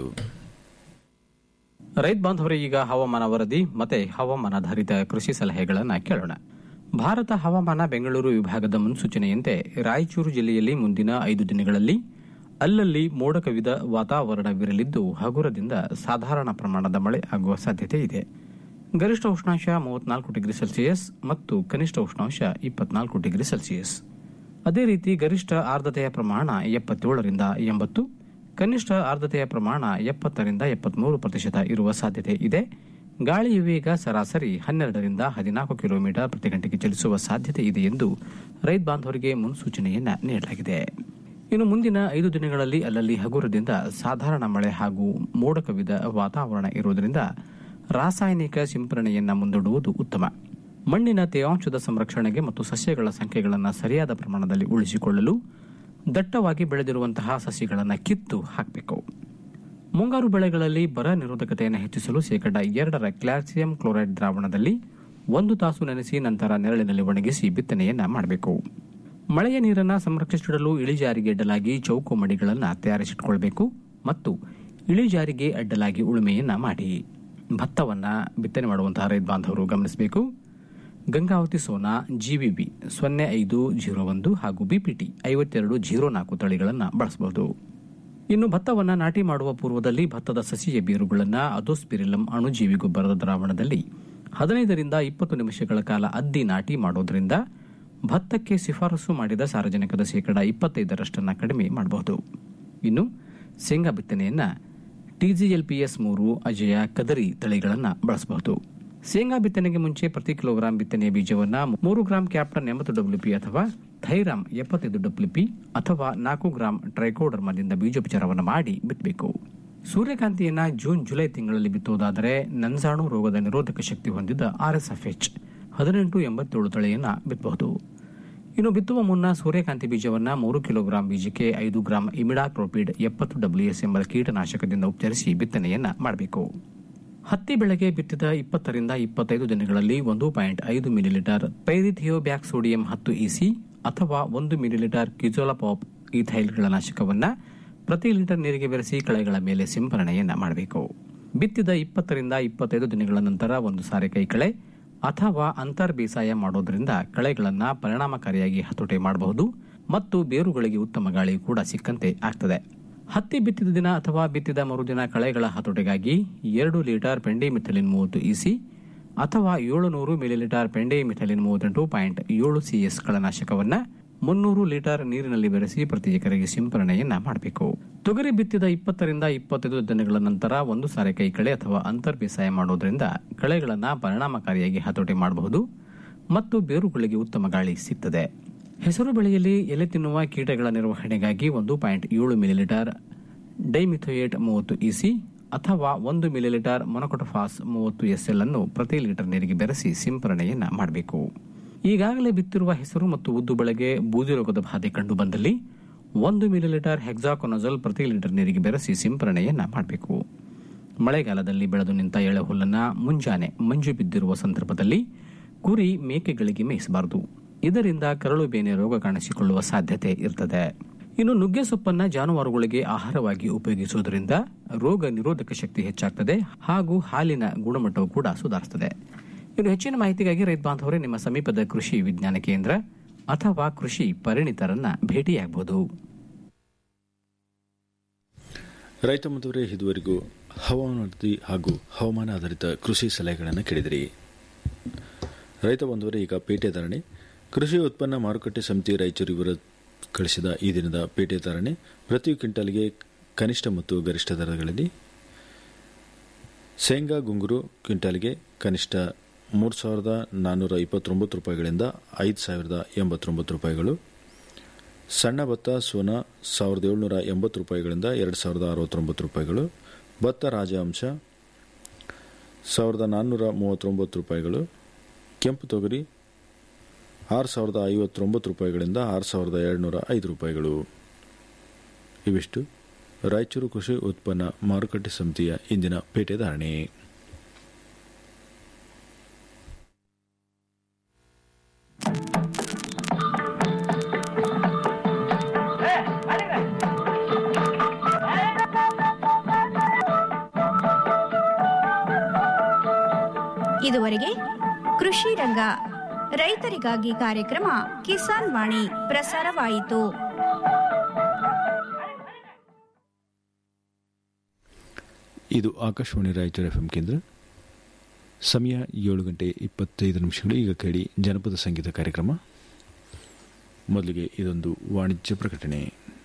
ರೈತ ಬಾಂಧವರೇ ಈಗ ಹವಾಮಾನ ವರದಿ ಮತ್ತೆ ಹವಾಮಾನಾಧಾರಿತ ಕೃಷಿ ಸಲಹೆಗಳನ್ನ ಕೇಳೋಣ ಭಾರತ ಹವಾಮಾನ ಬೆಂಗಳೂರು ವಿಭಾಗದ ಮುನ್ಸೂಚನೆಯಂತೆ ರಾಯಚೂರು ಜಿಲ್ಲೆಯಲ್ಲಿ ಮುಂದಿನ ಐದು ದಿನಗಳಲ್ಲಿ ಅಲ್ಲಲ್ಲಿ ಮೋಡ ಕವಿದ ವಾತಾವರಣವಿರಲಿದ್ದು ಹಗುರದಿಂದ ಸಾಧಾರಣ ಪ್ರಮಾಣದ ಮಳೆ ಆಗುವ ಸಾಧ್ಯತೆ ಇದೆ ಗರಿಷ್ಠ ಉಷ್ಣಾಂಶ ಮೂವತ್ನಾಲ್ಕು ಡಿಗ್ರಿ ಸೆಲ್ಸಿಯಸ್ ಮತ್ತು ಕನಿಷ್ಠ ಉಷ್ಣಾಂಶ ಇಪ್ಪತ್ನಾಲ್ಕು ಡಿಗ್ರಿ ಸೆಲ್ಸಿಯಸ್ ಅದೇ ರೀತಿ ಗರಿಷ್ಠ ಆರ್ದ್ರತೆಯ ಪ್ರಮಾಣ ಎಪ್ಪತ್ತೇಳರಿಂದ ಎಂಬತ್ತು ಕನಿಷ್ಠ ಆರ್ದ್ರತೆಯ ಪ್ರಮಾಣ ಎಪ್ಪತ್ತರಿಂದ ಎಪ್ಪತ್ಮೂರು ಪ್ರತಿಶತ ಇರುವ ಸಾಧ್ಯತೆ ಇದೆ ಗಾಳಿಯ ವೇಗ ಸರಾಸರಿ ಹನ್ನೆರಡರಿಂದ ಹದಿನಾಲ್ಕು ಕಿಲೋಮೀಟರ್ ಪ್ರತಿ ಗಂಟೆಗೆ ಚಲಿಸುವ ಸಾಧ್ಯತೆ ಇದೆ ಎಂದು ರೈತ ಬಾಂಧವರಿಗೆ ಮುನ್ಸೂಚನೆಯನ್ನ ನೀಡಲಾಗಿದೆ ಇನ್ನು ಮುಂದಿನ ಐದು ದಿನಗಳಲ್ಲಿ ಅಲ್ಲಲ್ಲಿ ಹಗುರದಿಂದ ಸಾಧಾರಣ ಮಳೆ ಹಾಗೂ ಮೋಡ ಕವಿದ ವಾತಾವರಣ ಇರುವುದರಿಂದ ರಾಸಾಯನಿಕ ಸಿಂಪರಣೆಯನ್ನ ಮುಂದೂಡುವುದು ಉತ್ತಮ ಮಣ್ಣಿನ ತೇವಾಂಶದ ಸಂರಕ್ಷಣೆಗೆ ಮತ್ತು ಸಸ್ಯಗಳ ಸಂಖ್ಯೆಗಳನ್ನು ಸರಿಯಾದ ಪ್ರಮಾಣದಲ್ಲಿ ಉಳಿಸಿಕೊಳ್ಳಲು ದಟ್ಟವಾಗಿ ಬೆಳೆದಿರುವಂತಹ ಸಸಿಗಳನ್ನು ಕಿತ್ತು ಹಾಕಬೇಕು ಮುಂಗಾರು ಬೆಳೆಗಳಲ್ಲಿ ಬರ ನಿರೋಧಕತೆಯನ್ನು ಹೆಚ್ಚಿಸಲು ಶೇಕಡ ಎರಡರ ಕ್ಯಾಲ್ಸಿಯಂ ಕ್ಲೋರೈಡ್ ದ್ರಾವಣದಲ್ಲಿ ಒಂದು ತಾಸು ನೆನೆಸಿ ನಂತರ ನೆರಳಿನಲ್ಲಿ ಒಣಗಿಸಿ ಬಿತ್ತನೆಯನ್ನ ಮಾಡಬೇಕು ಮಳೆಯ ನೀರನ್ನು ಸಂರಕ್ಷಿಸಿಡಲು ಇಳಿಜಾರಿಗೆ ಅಡ್ಡಲಾಗಿ ಚೌಕು ಮಡಿಗಳನ್ನು ತಯಾರಿಸಿಟ್ಕೊಳ್ಬೇಕು ಮತ್ತು ಇಳಿಜಾರಿಗೆ ಅಡ್ಡಲಾಗಿ ಉಳುಮೆಯನ್ನ ಮಾಡಿ ಭತ್ತವನ್ನ ಬಿತ್ತನೆ ಮಾಡುವಂತಹ ರೈತ ಬಾಂಧವರು ಗಮನಿಸಬೇಕು ಗಂಗಾವತಿ ಸೋನಾ ಜಿವಿಬಿ ಸೊನ್ನೆ ಐದು ಜೀರೋ ಒಂದು ಹಾಗೂ ಬಿಪಿಟಿ ಐವತ್ತೆರಡು ಜೀರೋ ನಾಲ್ಕು ತಳಿಗಳನ್ನು ಬಳಸಬಹುದು ಇನ್ನು ಭತ್ತವನ್ನ ನಾಟಿ ಮಾಡುವ ಪೂರ್ವದಲ್ಲಿ ಭತ್ತದ ಸಸಿಯ ಬೇರುಗಳನ್ನು ಅದೋಸ್ಪಿರಿಲಂ ಅಣುಜೀವಿ ಗೊಬ್ಬರದ ದ್ರಾವಣದಲ್ಲಿ ಹದಿನೈದರಿಂದ ಇಪ್ಪತ್ತು ನಿಮಿಷಗಳ ಕಾಲ ಅದ್ದಿ ನಾಟಿ ಮಾಡೋದ್ರಿಂದ ಭತ್ತಕ್ಕೆ ಶಿಫಾರಸು ಮಾಡಿದ ಸಾರಜನಕದ ಶೇಕಡ ಇಪ್ಪತ್ತೈದರಷ್ಟನ್ನು ಕಡಿಮೆ ಮಾಡಬಹುದು ಇನ್ನು ಶೇಂಗಾ ಬಿತ್ತನೆಯನ್ನ ಟಿಜಿಎಲ್ಪಿಎಸ್ ಮೂರು ಅಜಯ ಕದರಿ ತಳಿಗಳನ್ನು ಬಳಸಬಹುದು ಶೇಂಗಾ ಬಿತ್ತನೆಗೆ ಮುಂಚೆ ಪ್ರತಿ ಕಿಲೋಗ್ರಾಂ ಬಿತ್ತನೆಯ ಬೀಜವನ್ನ ಮೂರು ಗ್ರಾಂ ಕ್ಯಾಪ್ಟನ್ ಎಂಬತ್ತು ಡಬ್ಲ್ಯೂಪಿ ಅಥವಾ ಥೈರಾಮ್ ಎಪ್ಪತ್ತೈದು ಡಬ್ಲ್ಯೂಪಿ ಅಥವಾ ನಾಲ್ಕು ಗ್ರಾಂ ಟ್ರೈಕೋಡರ್ಮದಿಂದ ಬೀಜೋಪಚಾರವನ್ನು ಮಾಡಿ ಬಿತ್ತಬೇಕು ಸೂರ್ಯಕಾಂತಿಯನ್ನ ಜೂನ್ ಜುಲೈ ತಿಂಗಳಲ್ಲಿ ಬಿತ್ತುವುದಾದರೆ ನಂಜಾಣು ರೋಗದ ನಿರೋಧಕ ಶಕ್ತಿ ಹೊಂದಿದ ಆರ್ಎಸ್ಎಫ್ಎಚ್ ಹದಿನೆಂಟು ಎಂಬತ್ತೇಳು ತಳಿಯನ್ನ ಬಿತ್ತಬಹುದು ಇನ್ನು ಬಿತ್ತುವ ಮುನ್ನ ಸೂರ್ಯಕಾಂತಿ ಬೀಜವನ್ನ ಮೂರು ಕಿಲೋಗ್ರಾಂ ಬೀಜಕ್ಕೆ ಐದು ಗ್ರಾಂ ಇಮಿಡಾಕ್ರೋಪಿಡ್ ಎಪ್ಪತ್ತು ಡಬ್ಲ್ಯೂಎಸ್ ಎಂಬ ಕೀಟನಾಶಕದಿಂದ ಉಪಚರಿಸಿ ಬಿತ್ತನೆಯನ್ನ ಮಾಡಬೇಕು ಹತ್ತಿ ಬೆಳೆಗೆ ಬಿತ್ತಿದ ಇಪ್ಪತ್ತರಿಂದ ಇಪ್ಪತ್ತೈದು ದಿನಗಳಲ್ಲಿ ಒಂದು ಪಾಯಿಂಟ್ ಐದು ಮಿಲಿಲೀಟರ್ ಪೈರಿಥಿಯೋಬ್ಯಾಕ್ ಸೋಡಿಯಂ ಹತ್ತು ಇಸಿ ಅಥವಾ ಒಂದು ಮಿಲಿಲೀಟರ್ ಕ್ಯುಜೋಲಪಾಪ್ ಈಥೈಲ್ಗಳ ನಾಶಕವನ್ನ ಪ್ರತಿ ಲೀಟರ್ ನೀರಿಗೆ ಬೆರೆಸಿ ಕಳೆಗಳ ಮೇಲೆ ಸಿಂಪರಣೆಯನ್ನ ಮಾಡಬೇಕು ಬಿತ್ತಿದ ಇಪ್ಪತ್ತರಿಂದ ಇಪ್ಪತ್ತೈದು ದಿನಗಳ ನಂತರ ಒಂದು ಸಾರಿ ಕೈಕಳೆ ಅಥವಾ ಅಂತರ್ ಬೇಸಾಯ ಮಾಡೋದ್ರಿಂದ ಕಳೆಗಳನ್ನ ಪರಿಣಾಮಕಾರಿಯಾಗಿ ಹತೋಟಿ ಮಾಡಬಹುದು ಮತ್ತು ಬೇರುಗಳಿಗೆ ಉತ್ತಮ ಗಾಳಿ ಕೂಡ ಸಿಕ್ಕಂತೆ ಆಗ್ತದೆ ಹತ್ತಿ ಬಿತ್ತಿದ ದಿನ ಅಥವಾ ಬಿತ್ತಿದ ಮರುದಿನ ಕಳೆಗಳ ಹತೋಟಿಗಾಗಿ ಎರಡು ಲೀಟರ್ ಪೆಂಡಿಮಿಥಲಿನ್ ಮೂವತ್ತು ಇಸಿ ಅಥವಾ ಏಳುನೂರು ಮಿಲಿಲೀಟರ್ ಪೆಂಡಿಮಿಥಲಿನ್ ಮೂವತ್ತೆಂಟು ಪಾಯಿಂಟ್ ಏಳು ಸಿಎಸ್ ಕಳನಾಶಕವನ್ನ ಮುನ್ನೂರು ಲೀಟರ್ ನೀರಿನಲ್ಲಿ ಬೆರೆಸಿ ಪ್ರತಿ ಎಕರೆಗೆ ಸಿಂಪರಣೆಯನ್ನ ಮಾಡಬೇಕು ತೊಗರಿ ಬಿತ್ತಿದ ಇಪ್ಪತ್ತರಿಂದ ಇಪ್ಪತ್ತೈದು ದಿನಗಳ ನಂತರ ಒಂದು ಸಾರಿ ಕೈ ಕಳೆ ಅಥವಾ ಅಂತರ್ ಬೇಸಾಯ ಮಾಡೋದ್ರಿಂದ ಕಳೆಗಳನ್ನ ಪರಿಣಾಮಕಾರಿಯಾಗಿ ಹತೋಟಿ ಮಾಡಬಹುದು ಮತ್ತು ಬೇರುಗಳಿಗೆ ಉತ್ತಮ ಗಾಳಿ ಸಿಗ್ತದೆ ಹೆಸರು ಬೆಳೆಯಲ್ಲಿ ಎಲೆ ತಿನ್ನುವ ಕೀಟಗಳ ನಿರ್ವಹಣೆಗಾಗಿ ಒಂದು ಪಾಯಿಂಟ್ ಏಳು ಮಿಲಿಲೀಟರ್ ಡೈಮಿಥೋಯೇಟ್ ಮೂವತ್ತು ಇಸಿ ಅಥವಾ ಒಂದು ಮಿಲಿಲೀಟರ್ ಮೊನಕೊಟಫಾಸ್ ಮೂವತ್ತು ಎಸ್ಎಲ್ ಅನ್ನು ಪ್ರತಿ ಲೀಟರ್ ನೀರಿಗೆ ಬೆರೆಸಿ ಸಿಂಪರಣೆಯನ್ನ ಮಾಡಬೇಕು ಈಗಾಗಲೇ ಬಿತ್ತಿರುವ ಹೆಸರು ಮತ್ತು ಉದ್ದು ಬೆಳೆಗೆ ಬೂದಿ ರೋಗದ ಬಾಧೆ ಕಂಡು ಬಂದಲ್ಲಿ ಒಂದು ಮಿಲಿಲೀಟರ್ ಹೆಕ್ಸಾಕೊನಜಲ್ ಪ್ರತಿ ಲೀಟರ್ ನೀರಿಗೆ ಬೆರೆಸಿ ಸಿಂಪರಣೆಯನ್ನ ಮಾಡಬೇಕು ಮಳೆಗಾಲದಲ್ಲಿ ಬೆಳೆದು ನಿಂತ ಎಳೆ ಹುಲ್ಲನ್ನ ಮುಂಜಾನೆ ಮಂಜು ಬಿದ್ದಿರುವ ಸಂದರ್ಭದಲ್ಲಿ ಕುರಿ ಮೇಕೆಗಳಿಗೆ ಮೇಯಿಸಬಾರದು ಇದರಿಂದ ಕರಳು ಬೇನೆ ರೋಗ ಕಾಣಿಸಿಕೊಳ್ಳುವ ಸಾಧ್ಯತೆ ಇರ್ತದೆ ಇನ್ನು ನುಗ್ಗೆ ಸೊಪ್ಪನ್ನ ಜಾನುವಾರುಗಳಿಗೆ ಆಹಾರವಾಗಿ ಉಪಯೋಗಿಸುವುದರಿಂದ ರೋಗ ನಿರೋಧಕ ಶಕ್ತಿ ಹೆಚ್ಚಾಗ್ತದೆ ಹಾಗೂ ಹಾಲಿನ ಗುಣಮಟ್ಟವು ಕೂಡ ಸುಧಾರಿಸುತ್ತದೆ ಇನ್ನು ಹೆಚ್ಚಿನ ಮಾಹಿತಿಗಾಗಿ ರೈತ ಬಾಂಧವರೇ ನಿಮ್ಮ ಸಮೀಪದ ಕೃಷಿ ವಿಜ್ಞಾನ ಕೇಂದ್ರ ಅಥವಾ ಕೃಷಿ ಪರಿಣಿತರನ್ನ ಭೇಟಿಯಾಗಬಹುದು ರೈತ ಬಂಧುವರೇ ಇದುವರೆಗೂ ಹವಾಮಾನ ವರದಿ ಹಾಗೂ ಹವಾಮಾನ ಆಧಾರಿತ ಕೃಷಿ ಸಲಹೆಗಳನ್ನು ಕೇಳಿದಿರಿ ರೈತ ಬಂಧುವರೇ ಈಗ ಪೇಟೆ ಧಾರಣೆ ಕೃಷಿ ಉತ್ಪನ್ನ ಮಾರುಕಟ್ಟೆ ಸಮಿತಿ ರಾಯಚೂರು ಇವರ ಕಳಿಸಿದ ಈ ದಿನದ ಪೇಟೆ ಧಾರಣೆ ಪ್ರತಿ ಕ್ವಿಂಟಲ್ಗೆ ಕನಿಷ್ಠ ಮತ್ತು ಗರಿಷ್ಠ ದರಗಳಲ್ಲಿ ಶೇಂಗಾ ಗುಂಗುರು ಕ್ವಿಂಟಲ್ಗೆ ಕನಿಷ್ಠ ಮೂರು ಸಾವಿರದ ನಾನ್ನೂರ ಇಪ್ಪತ್ತೊಂಬತ್ತು ರೂಪಾಯಿಗಳಿಂದ ಐದು ಸಾವಿರದ ಎಂಬತ್ತೊಂಬತ್ತು ರೂಪಾಯಿಗಳು ಸಣ್ಣ ಭತ್ತ ಸೋನಾ ಸಾವಿರದ ಏಳ್ನೂರ ಎಂಬತ್ತು ರೂಪಾಯಿಗಳಿಂದ ಎರಡು ಸಾವಿರದ ಅರವತ್ತೊಂಬತ್ತು ರೂಪಾಯಿಗಳು ಭತ್ತ ರಾಜಹಂಶ ಸಾವಿರದ ನಾನ್ನೂರ ಮೂವತ್ತೊಂಬತ್ತು ರೂಪಾಯಿಗಳು ಕೆಂಪು ತೊಗರಿ ಆರು ಸಾವಿರದ ಐವತ್ತೊಂಬತ್ತು ರೂಪಾಯಿಗಳಿಂದ ಆರು ಸಾವಿರದ ಏಳ್ನೂರ ಐದು ರೂಪಾಯಿಗಳು ಇವಿಷ್ಟು ರಾಯಚೂರು ಕೃಷಿ ಉತ್ಪನ್ನ ಮಾರುಕಟ್ಟೆ ಸಮಿತಿಯ ಇಂದಿನ ಪೇಟೆ ಧಾರಣೆ ಇದುವರೆಗೆ ಕೃಷಿ ರಂಗ ರೈತರಿಗಾಗಿ ಕಾರ್ಯಕ್ರಮ ಕಿಸಾನ್ ವಾಣಿ ಪ್ರಸಾರವಾಯಿತು ಇದು ಆಕಾಶವಾಣಿ ರಾಯಚೂರು ಎಫ್ ಕೇಂದ್ರ ಸಮಯ ಏಳು ಗಂಟೆ ಇಪ್ಪತ್ತೈದು ನಿಮಿಷಗಳು ಈಗ ಕೇಳಿ ಜನಪದ ಸಂಗೀತ ಕಾರ್ಯಕ್ರಮ ಮೊದಲಿಗೆ ಇದೊಂದು ವಾಣಿಜ್ಯ ಪ್ರಕಟಣೆ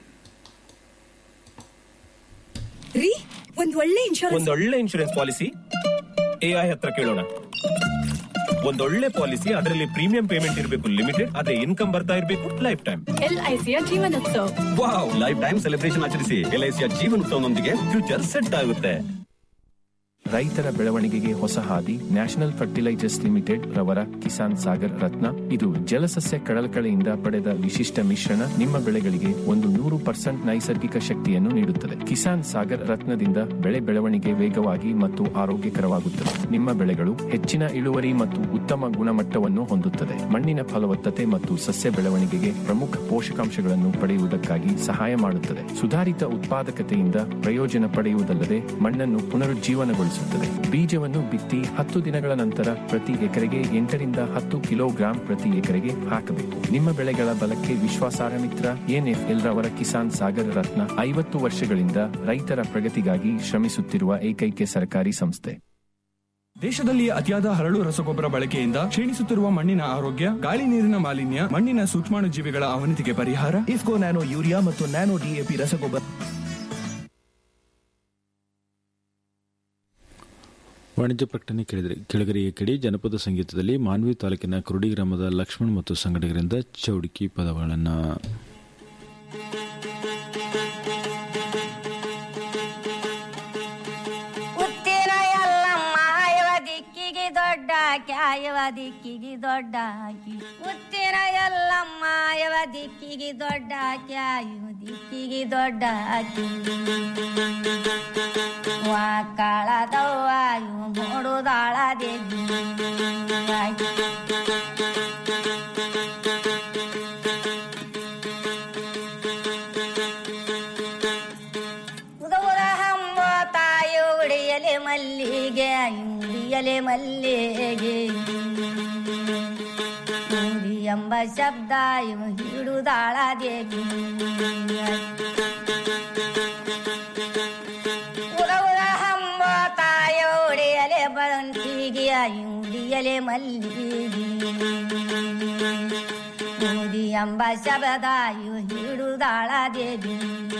ರೀ ಒಂದ್ ಒಳ್ಳೆ ಇನ್ಶೂರೆನ್ಸ್ ಒಂದೊಳ್ಳೆ ಇನ್ಶೂರೆನ್ಸ್ ಪಾಲಿಸಿ ಎಐ ಹತ್ರ ಕೇಳೋಣ ಒಂದೊಳ್ಳೆ ಪಾಲಿಸಿ ಅದರಲ್ಲಿ ಪ್ರೀಮಿಯಂ ಪೇಮೆಂಟ್ ಇರಬೇಕು ಲಿಮಿಟೆಡ್ ಅದೇ ಇನ್ಕಮ್ ಬರ್ತಾ ಇರಬೇಕು ಲೈಫ್ ಟೈಮ್ ಎಲ್ಐಸಿಯ ಜೀವನೋತ್ಸವ ವಾವ್ ಲೈಫ್ ಟೈಮ್ ಸೆಲೆಬ್ರೇಷನ್ ಆಚರಿಸಿ ಎಲ್ಐಸಿಯ ಜೀವನೋತ್ಸವನೊಂದಿಗೆ ಫ್ಯೂಚರ್ ಸೆಟ್ ಆಗುತ್ತೆ ರೈತರ ಬೆಳವಣಿಗೆಗೆ ಹೊಸ ಹಾದಿ ನ್ಯಾಷನಲ್ ಫರ್ಟಿಲೈಸರ್ಸ್ ಲಿಮಿಟೆಡ್ ರವರ ಕಿಸಾನ್ ಸಾಗರ್ ರತ್ನ ಇದು ಜಲಸಸ್ಯ ಕಡಲಕಳೆಯಿಂದ ಪಡೆದ ವಿಶಿಷ್ಟ ಮಿಶ್ರಣ ನಿಮ್ಮ ಬೆಳೆಗಳಿಗೆ ಒಂದು ನೂರು ಪರ್ಸೆಂಟ್ ನೈಸರ್ಗಿಕ ಶಕ್ತಿಯನ್ನು ನೀಡುತ್ತದೆ ಕಿಸಾನ್ ಸಾಗರ್ ರತ್ನದಿಂದ ಬೆಳೆ ಬೆಳವಣಿಗೆ ವೇಗವಾಗಿ ಮತ್ತು ಆರೋಗ್ಯಕರವಾಗುತ್ತದೆ ನಿಮ್ಮ ಬೆಳೆಗಳು ಹೆಚ್ಚಿನ ಇಳುವರಿ ಮತ್ತು ಉತ್ತಮ ಗುಣಮಟ್ಟವನ್ನು ಹೊಂದುತ್ತದೆ ಮಣ್ಣಿನ ಫಲವತ್ತತೆ ಮತ್ತು ಸಸ್ಯ ಬೆಳವಣಿಗೆಗೆ ಪ್ರಮುಖ ಪೋಷಕಾಂಶಗಳನ್ನು ಪಡೆಯುವುದಕ್ಕಾಗಿ ಸಹಾಯ ಮಾಡುತ್ತದೆ ಸುಧಾರಿತ ಉತ್ಪಾದಕತೆಯಿಂದ ಪ್ರಯೋಜನ ಪಡೆಯುವುದಲ್ಲದೆ ಮಣ್ಣನ್ನು ಪುನರುಜ್ಜೀವನಗೊಳಿಸುತ್ತದೆ ಬೀಜವನ್ನು ಬಿತ್ತಿ ಹತ್ತು ದಿನಗಳ ನಂತರ ಪ್ರತಿ ಎಕರೆಗೆ ಎಂಟರಿಂದ ಹತ್ತು ಕಿಲೋಗ್ರಾಂ ಪ್ರತಿ ಎಕರೆಗೆ ಹಾಕಬೇಕು ನಿಮ್ಮ ಬೆಳೆಗಳ ಬಲಕ್ಕೆ ವಿಶ್ವಾಸಾರ್ಹ ಮಿತ್ರ ಎನ್ಎಫ್ಎಲ್ ರವರ ಕಿಸಾನ್ ಸಾಗರ್ ರತ್ನ ಐವತ್ತು ವರ್ಷಗಳಿಂದ ರೈತರ ಪ್ರಗತಿಗಾಗಿ ಶ್ರಮಿಸುತ್ತಿರುವ ಏಕೈಕ ಸರ್ಕಾರಿ ಸಂಸ್ಥೆ ದೇಶದಲ್ಲಿ ಅತಿಯಾದ ಹರಳು ರಸಗೊಬ್ಬರ ಬಳಕೆಯಿಂದ ಕ್ಷೀಣಿಸುತ್ತಿರುವ ಮಣ್ಣಿನ ಆರೋಗ್ಯ ಗಾಳಿ ನೀರಿನ ಮಾಲಿನ್ಯ ಮಣ್ಣಿನ ಸೂಕ್ಷ್ಮಾಣುಜೀವಿಗಳ ಅವನತಿಗೆ ಪರಿಹಾರ ಇಫ್ಕೋ ನ್ಯಾನೋ ಯೂರಿಯಾ ಮತ್ತು ನ್ಯಾನೋ ಡಿಎಪಿ ರಸಗೊಬ್ಬರ ವಾಣಿಜ್ಯ ಪ್ರಕಟಣೆ ಕೇಳಿದರೆ ಕೆಳಗರಿಗೆ ಕೇಳಿ ಜನಪದ ಸಂಗೀತದಲ್ಲಿ ಮಾನ್ವಿ ತಾಲೂಕಿನ ಕುರುಡಿ ಗ್ರಾಮದ ಲಕ್ಷ್ಮಣ್ ಮತ್ತು ಸಂಘಟಕರಿಂದ ಚೌಡಿಕಿ ಪದಗಳನ್ನು ಉತ್ತಿನ ಎಲ್ಲಮ್ಮ ಇವ ದಿಕ್ಕಿಗೆ ದೊಡ್ಡ ಕ್ಯಾಯವ ದಿಕ್ಕಿಗೆ ದೊಡ್ಡ ಆಕಿ ಉತ್ತಿನ ಎಲ್ಲಮ್ಮ ಇವ ದಿಕ್ಕಿಗೆ ದೊಡ್ಡ ಕ್ಯಾಯವ ದಿಕ್ಕಿಗೆ ದೊಡ್ಡ ಆಕಿ ವಾಕಾಳದವ್ವ ಇವು ನೋಡುದಾಳ ದೇವಿ ಉದೌರ ಹಂಬ ತಾಯಿ ಉಡಿಯಲೆ ಮಲ್ಲಿಗೆ ಉಡಿಯಲೆ ಮಲ್ಲಿಗೆ ಉಡಿ ಎಂಬ ಶಬ್ದ ಇವು ಹಿಡುದಾಳ ದೇವಿ ಉದೌರ ಹಂಬ ತಾಯಿ ಉಡಿಯಲೆ ಬಂತಿಗೆ ಉಡಿಯಲೆ ಮಲ್ಲಿಗೆ ಉಡಿ ಎಂಬ ಶಬ್ದ ಇವು ಹಿಡುದಾಳ ದೇವಿ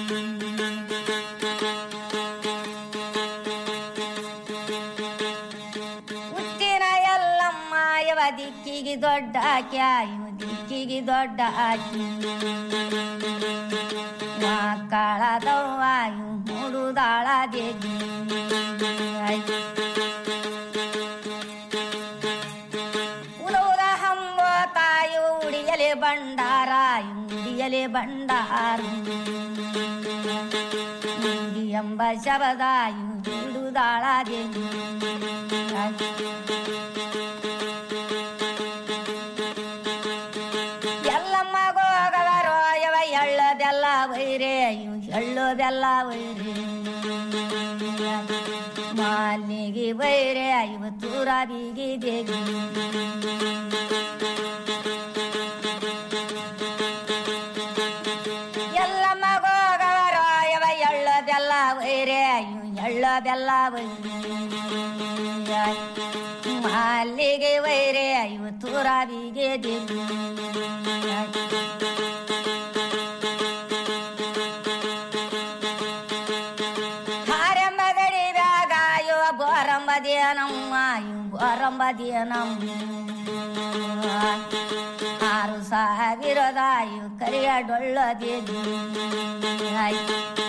ಉತ್ತಿನ ಎಲ್ಲಮ್ಮ ಯವ ದಿಕ್ಕಿಗೆ ದೊಡ್ಡ ಕ್ಯಾಯು ದಿಕ್ಕಿಗೆ ದೊಡ್ಡ ಆಕಿ ಮಕ್ಕಳದವ್ವಾಯು ಮೂಡುದಾಳ ದೇವಿ ಉಲುದ ಹಂಬ ತಾಯು ಉಡಿಯಲೆ ಬಂಡಾರ ಉಡಿಯಲೆ ಬಂಡಾರ ಉಡಿ ಎಂಬ ಶಬದಾಯು ಹಿಡುದಾಳ ದೇವಿ ಎಲ್ಲಮ್ಮ ಗೋಗವರು ಯವ ಎಳ್ಳ ಬೆಲ್ಲ ವೈರೆ ಇವು ಎಳ್ಳು ಬೆಲ್ಲ ವೈರೆ ಮಾಲಿಗೆ ವೈರೆ ಐವತ್ತೂರ ಬೀಗಿ ದೇಗಿ ಎಲ್ಲ ಮಗೋಗವರ ಯವ ಎಳ್ಳ ಬೆಲ್ಲ ವೈರೆ ಅಯ್ಯು ಎಳ್ಳ ಬೆಲ್ಲ ವೈರೆ ಮಾಲಿಗೆ ವೈರೆ ಐವತ್ತೂರ ಬೀಗೆ ದೇಗಿ ಹಾರೆಂಬಗಡಿ ಬ್ಯಾಗ ಇವ ಬೋರಂಬದಿಯನಮ್ಮ ಇವು ಬೋರಂಬದಿಯನಮ್ಮ ಆರು ಸಾವಿರದ ಇವು ಕರಿಯ ಡೊಳ್ಳದೇವಿ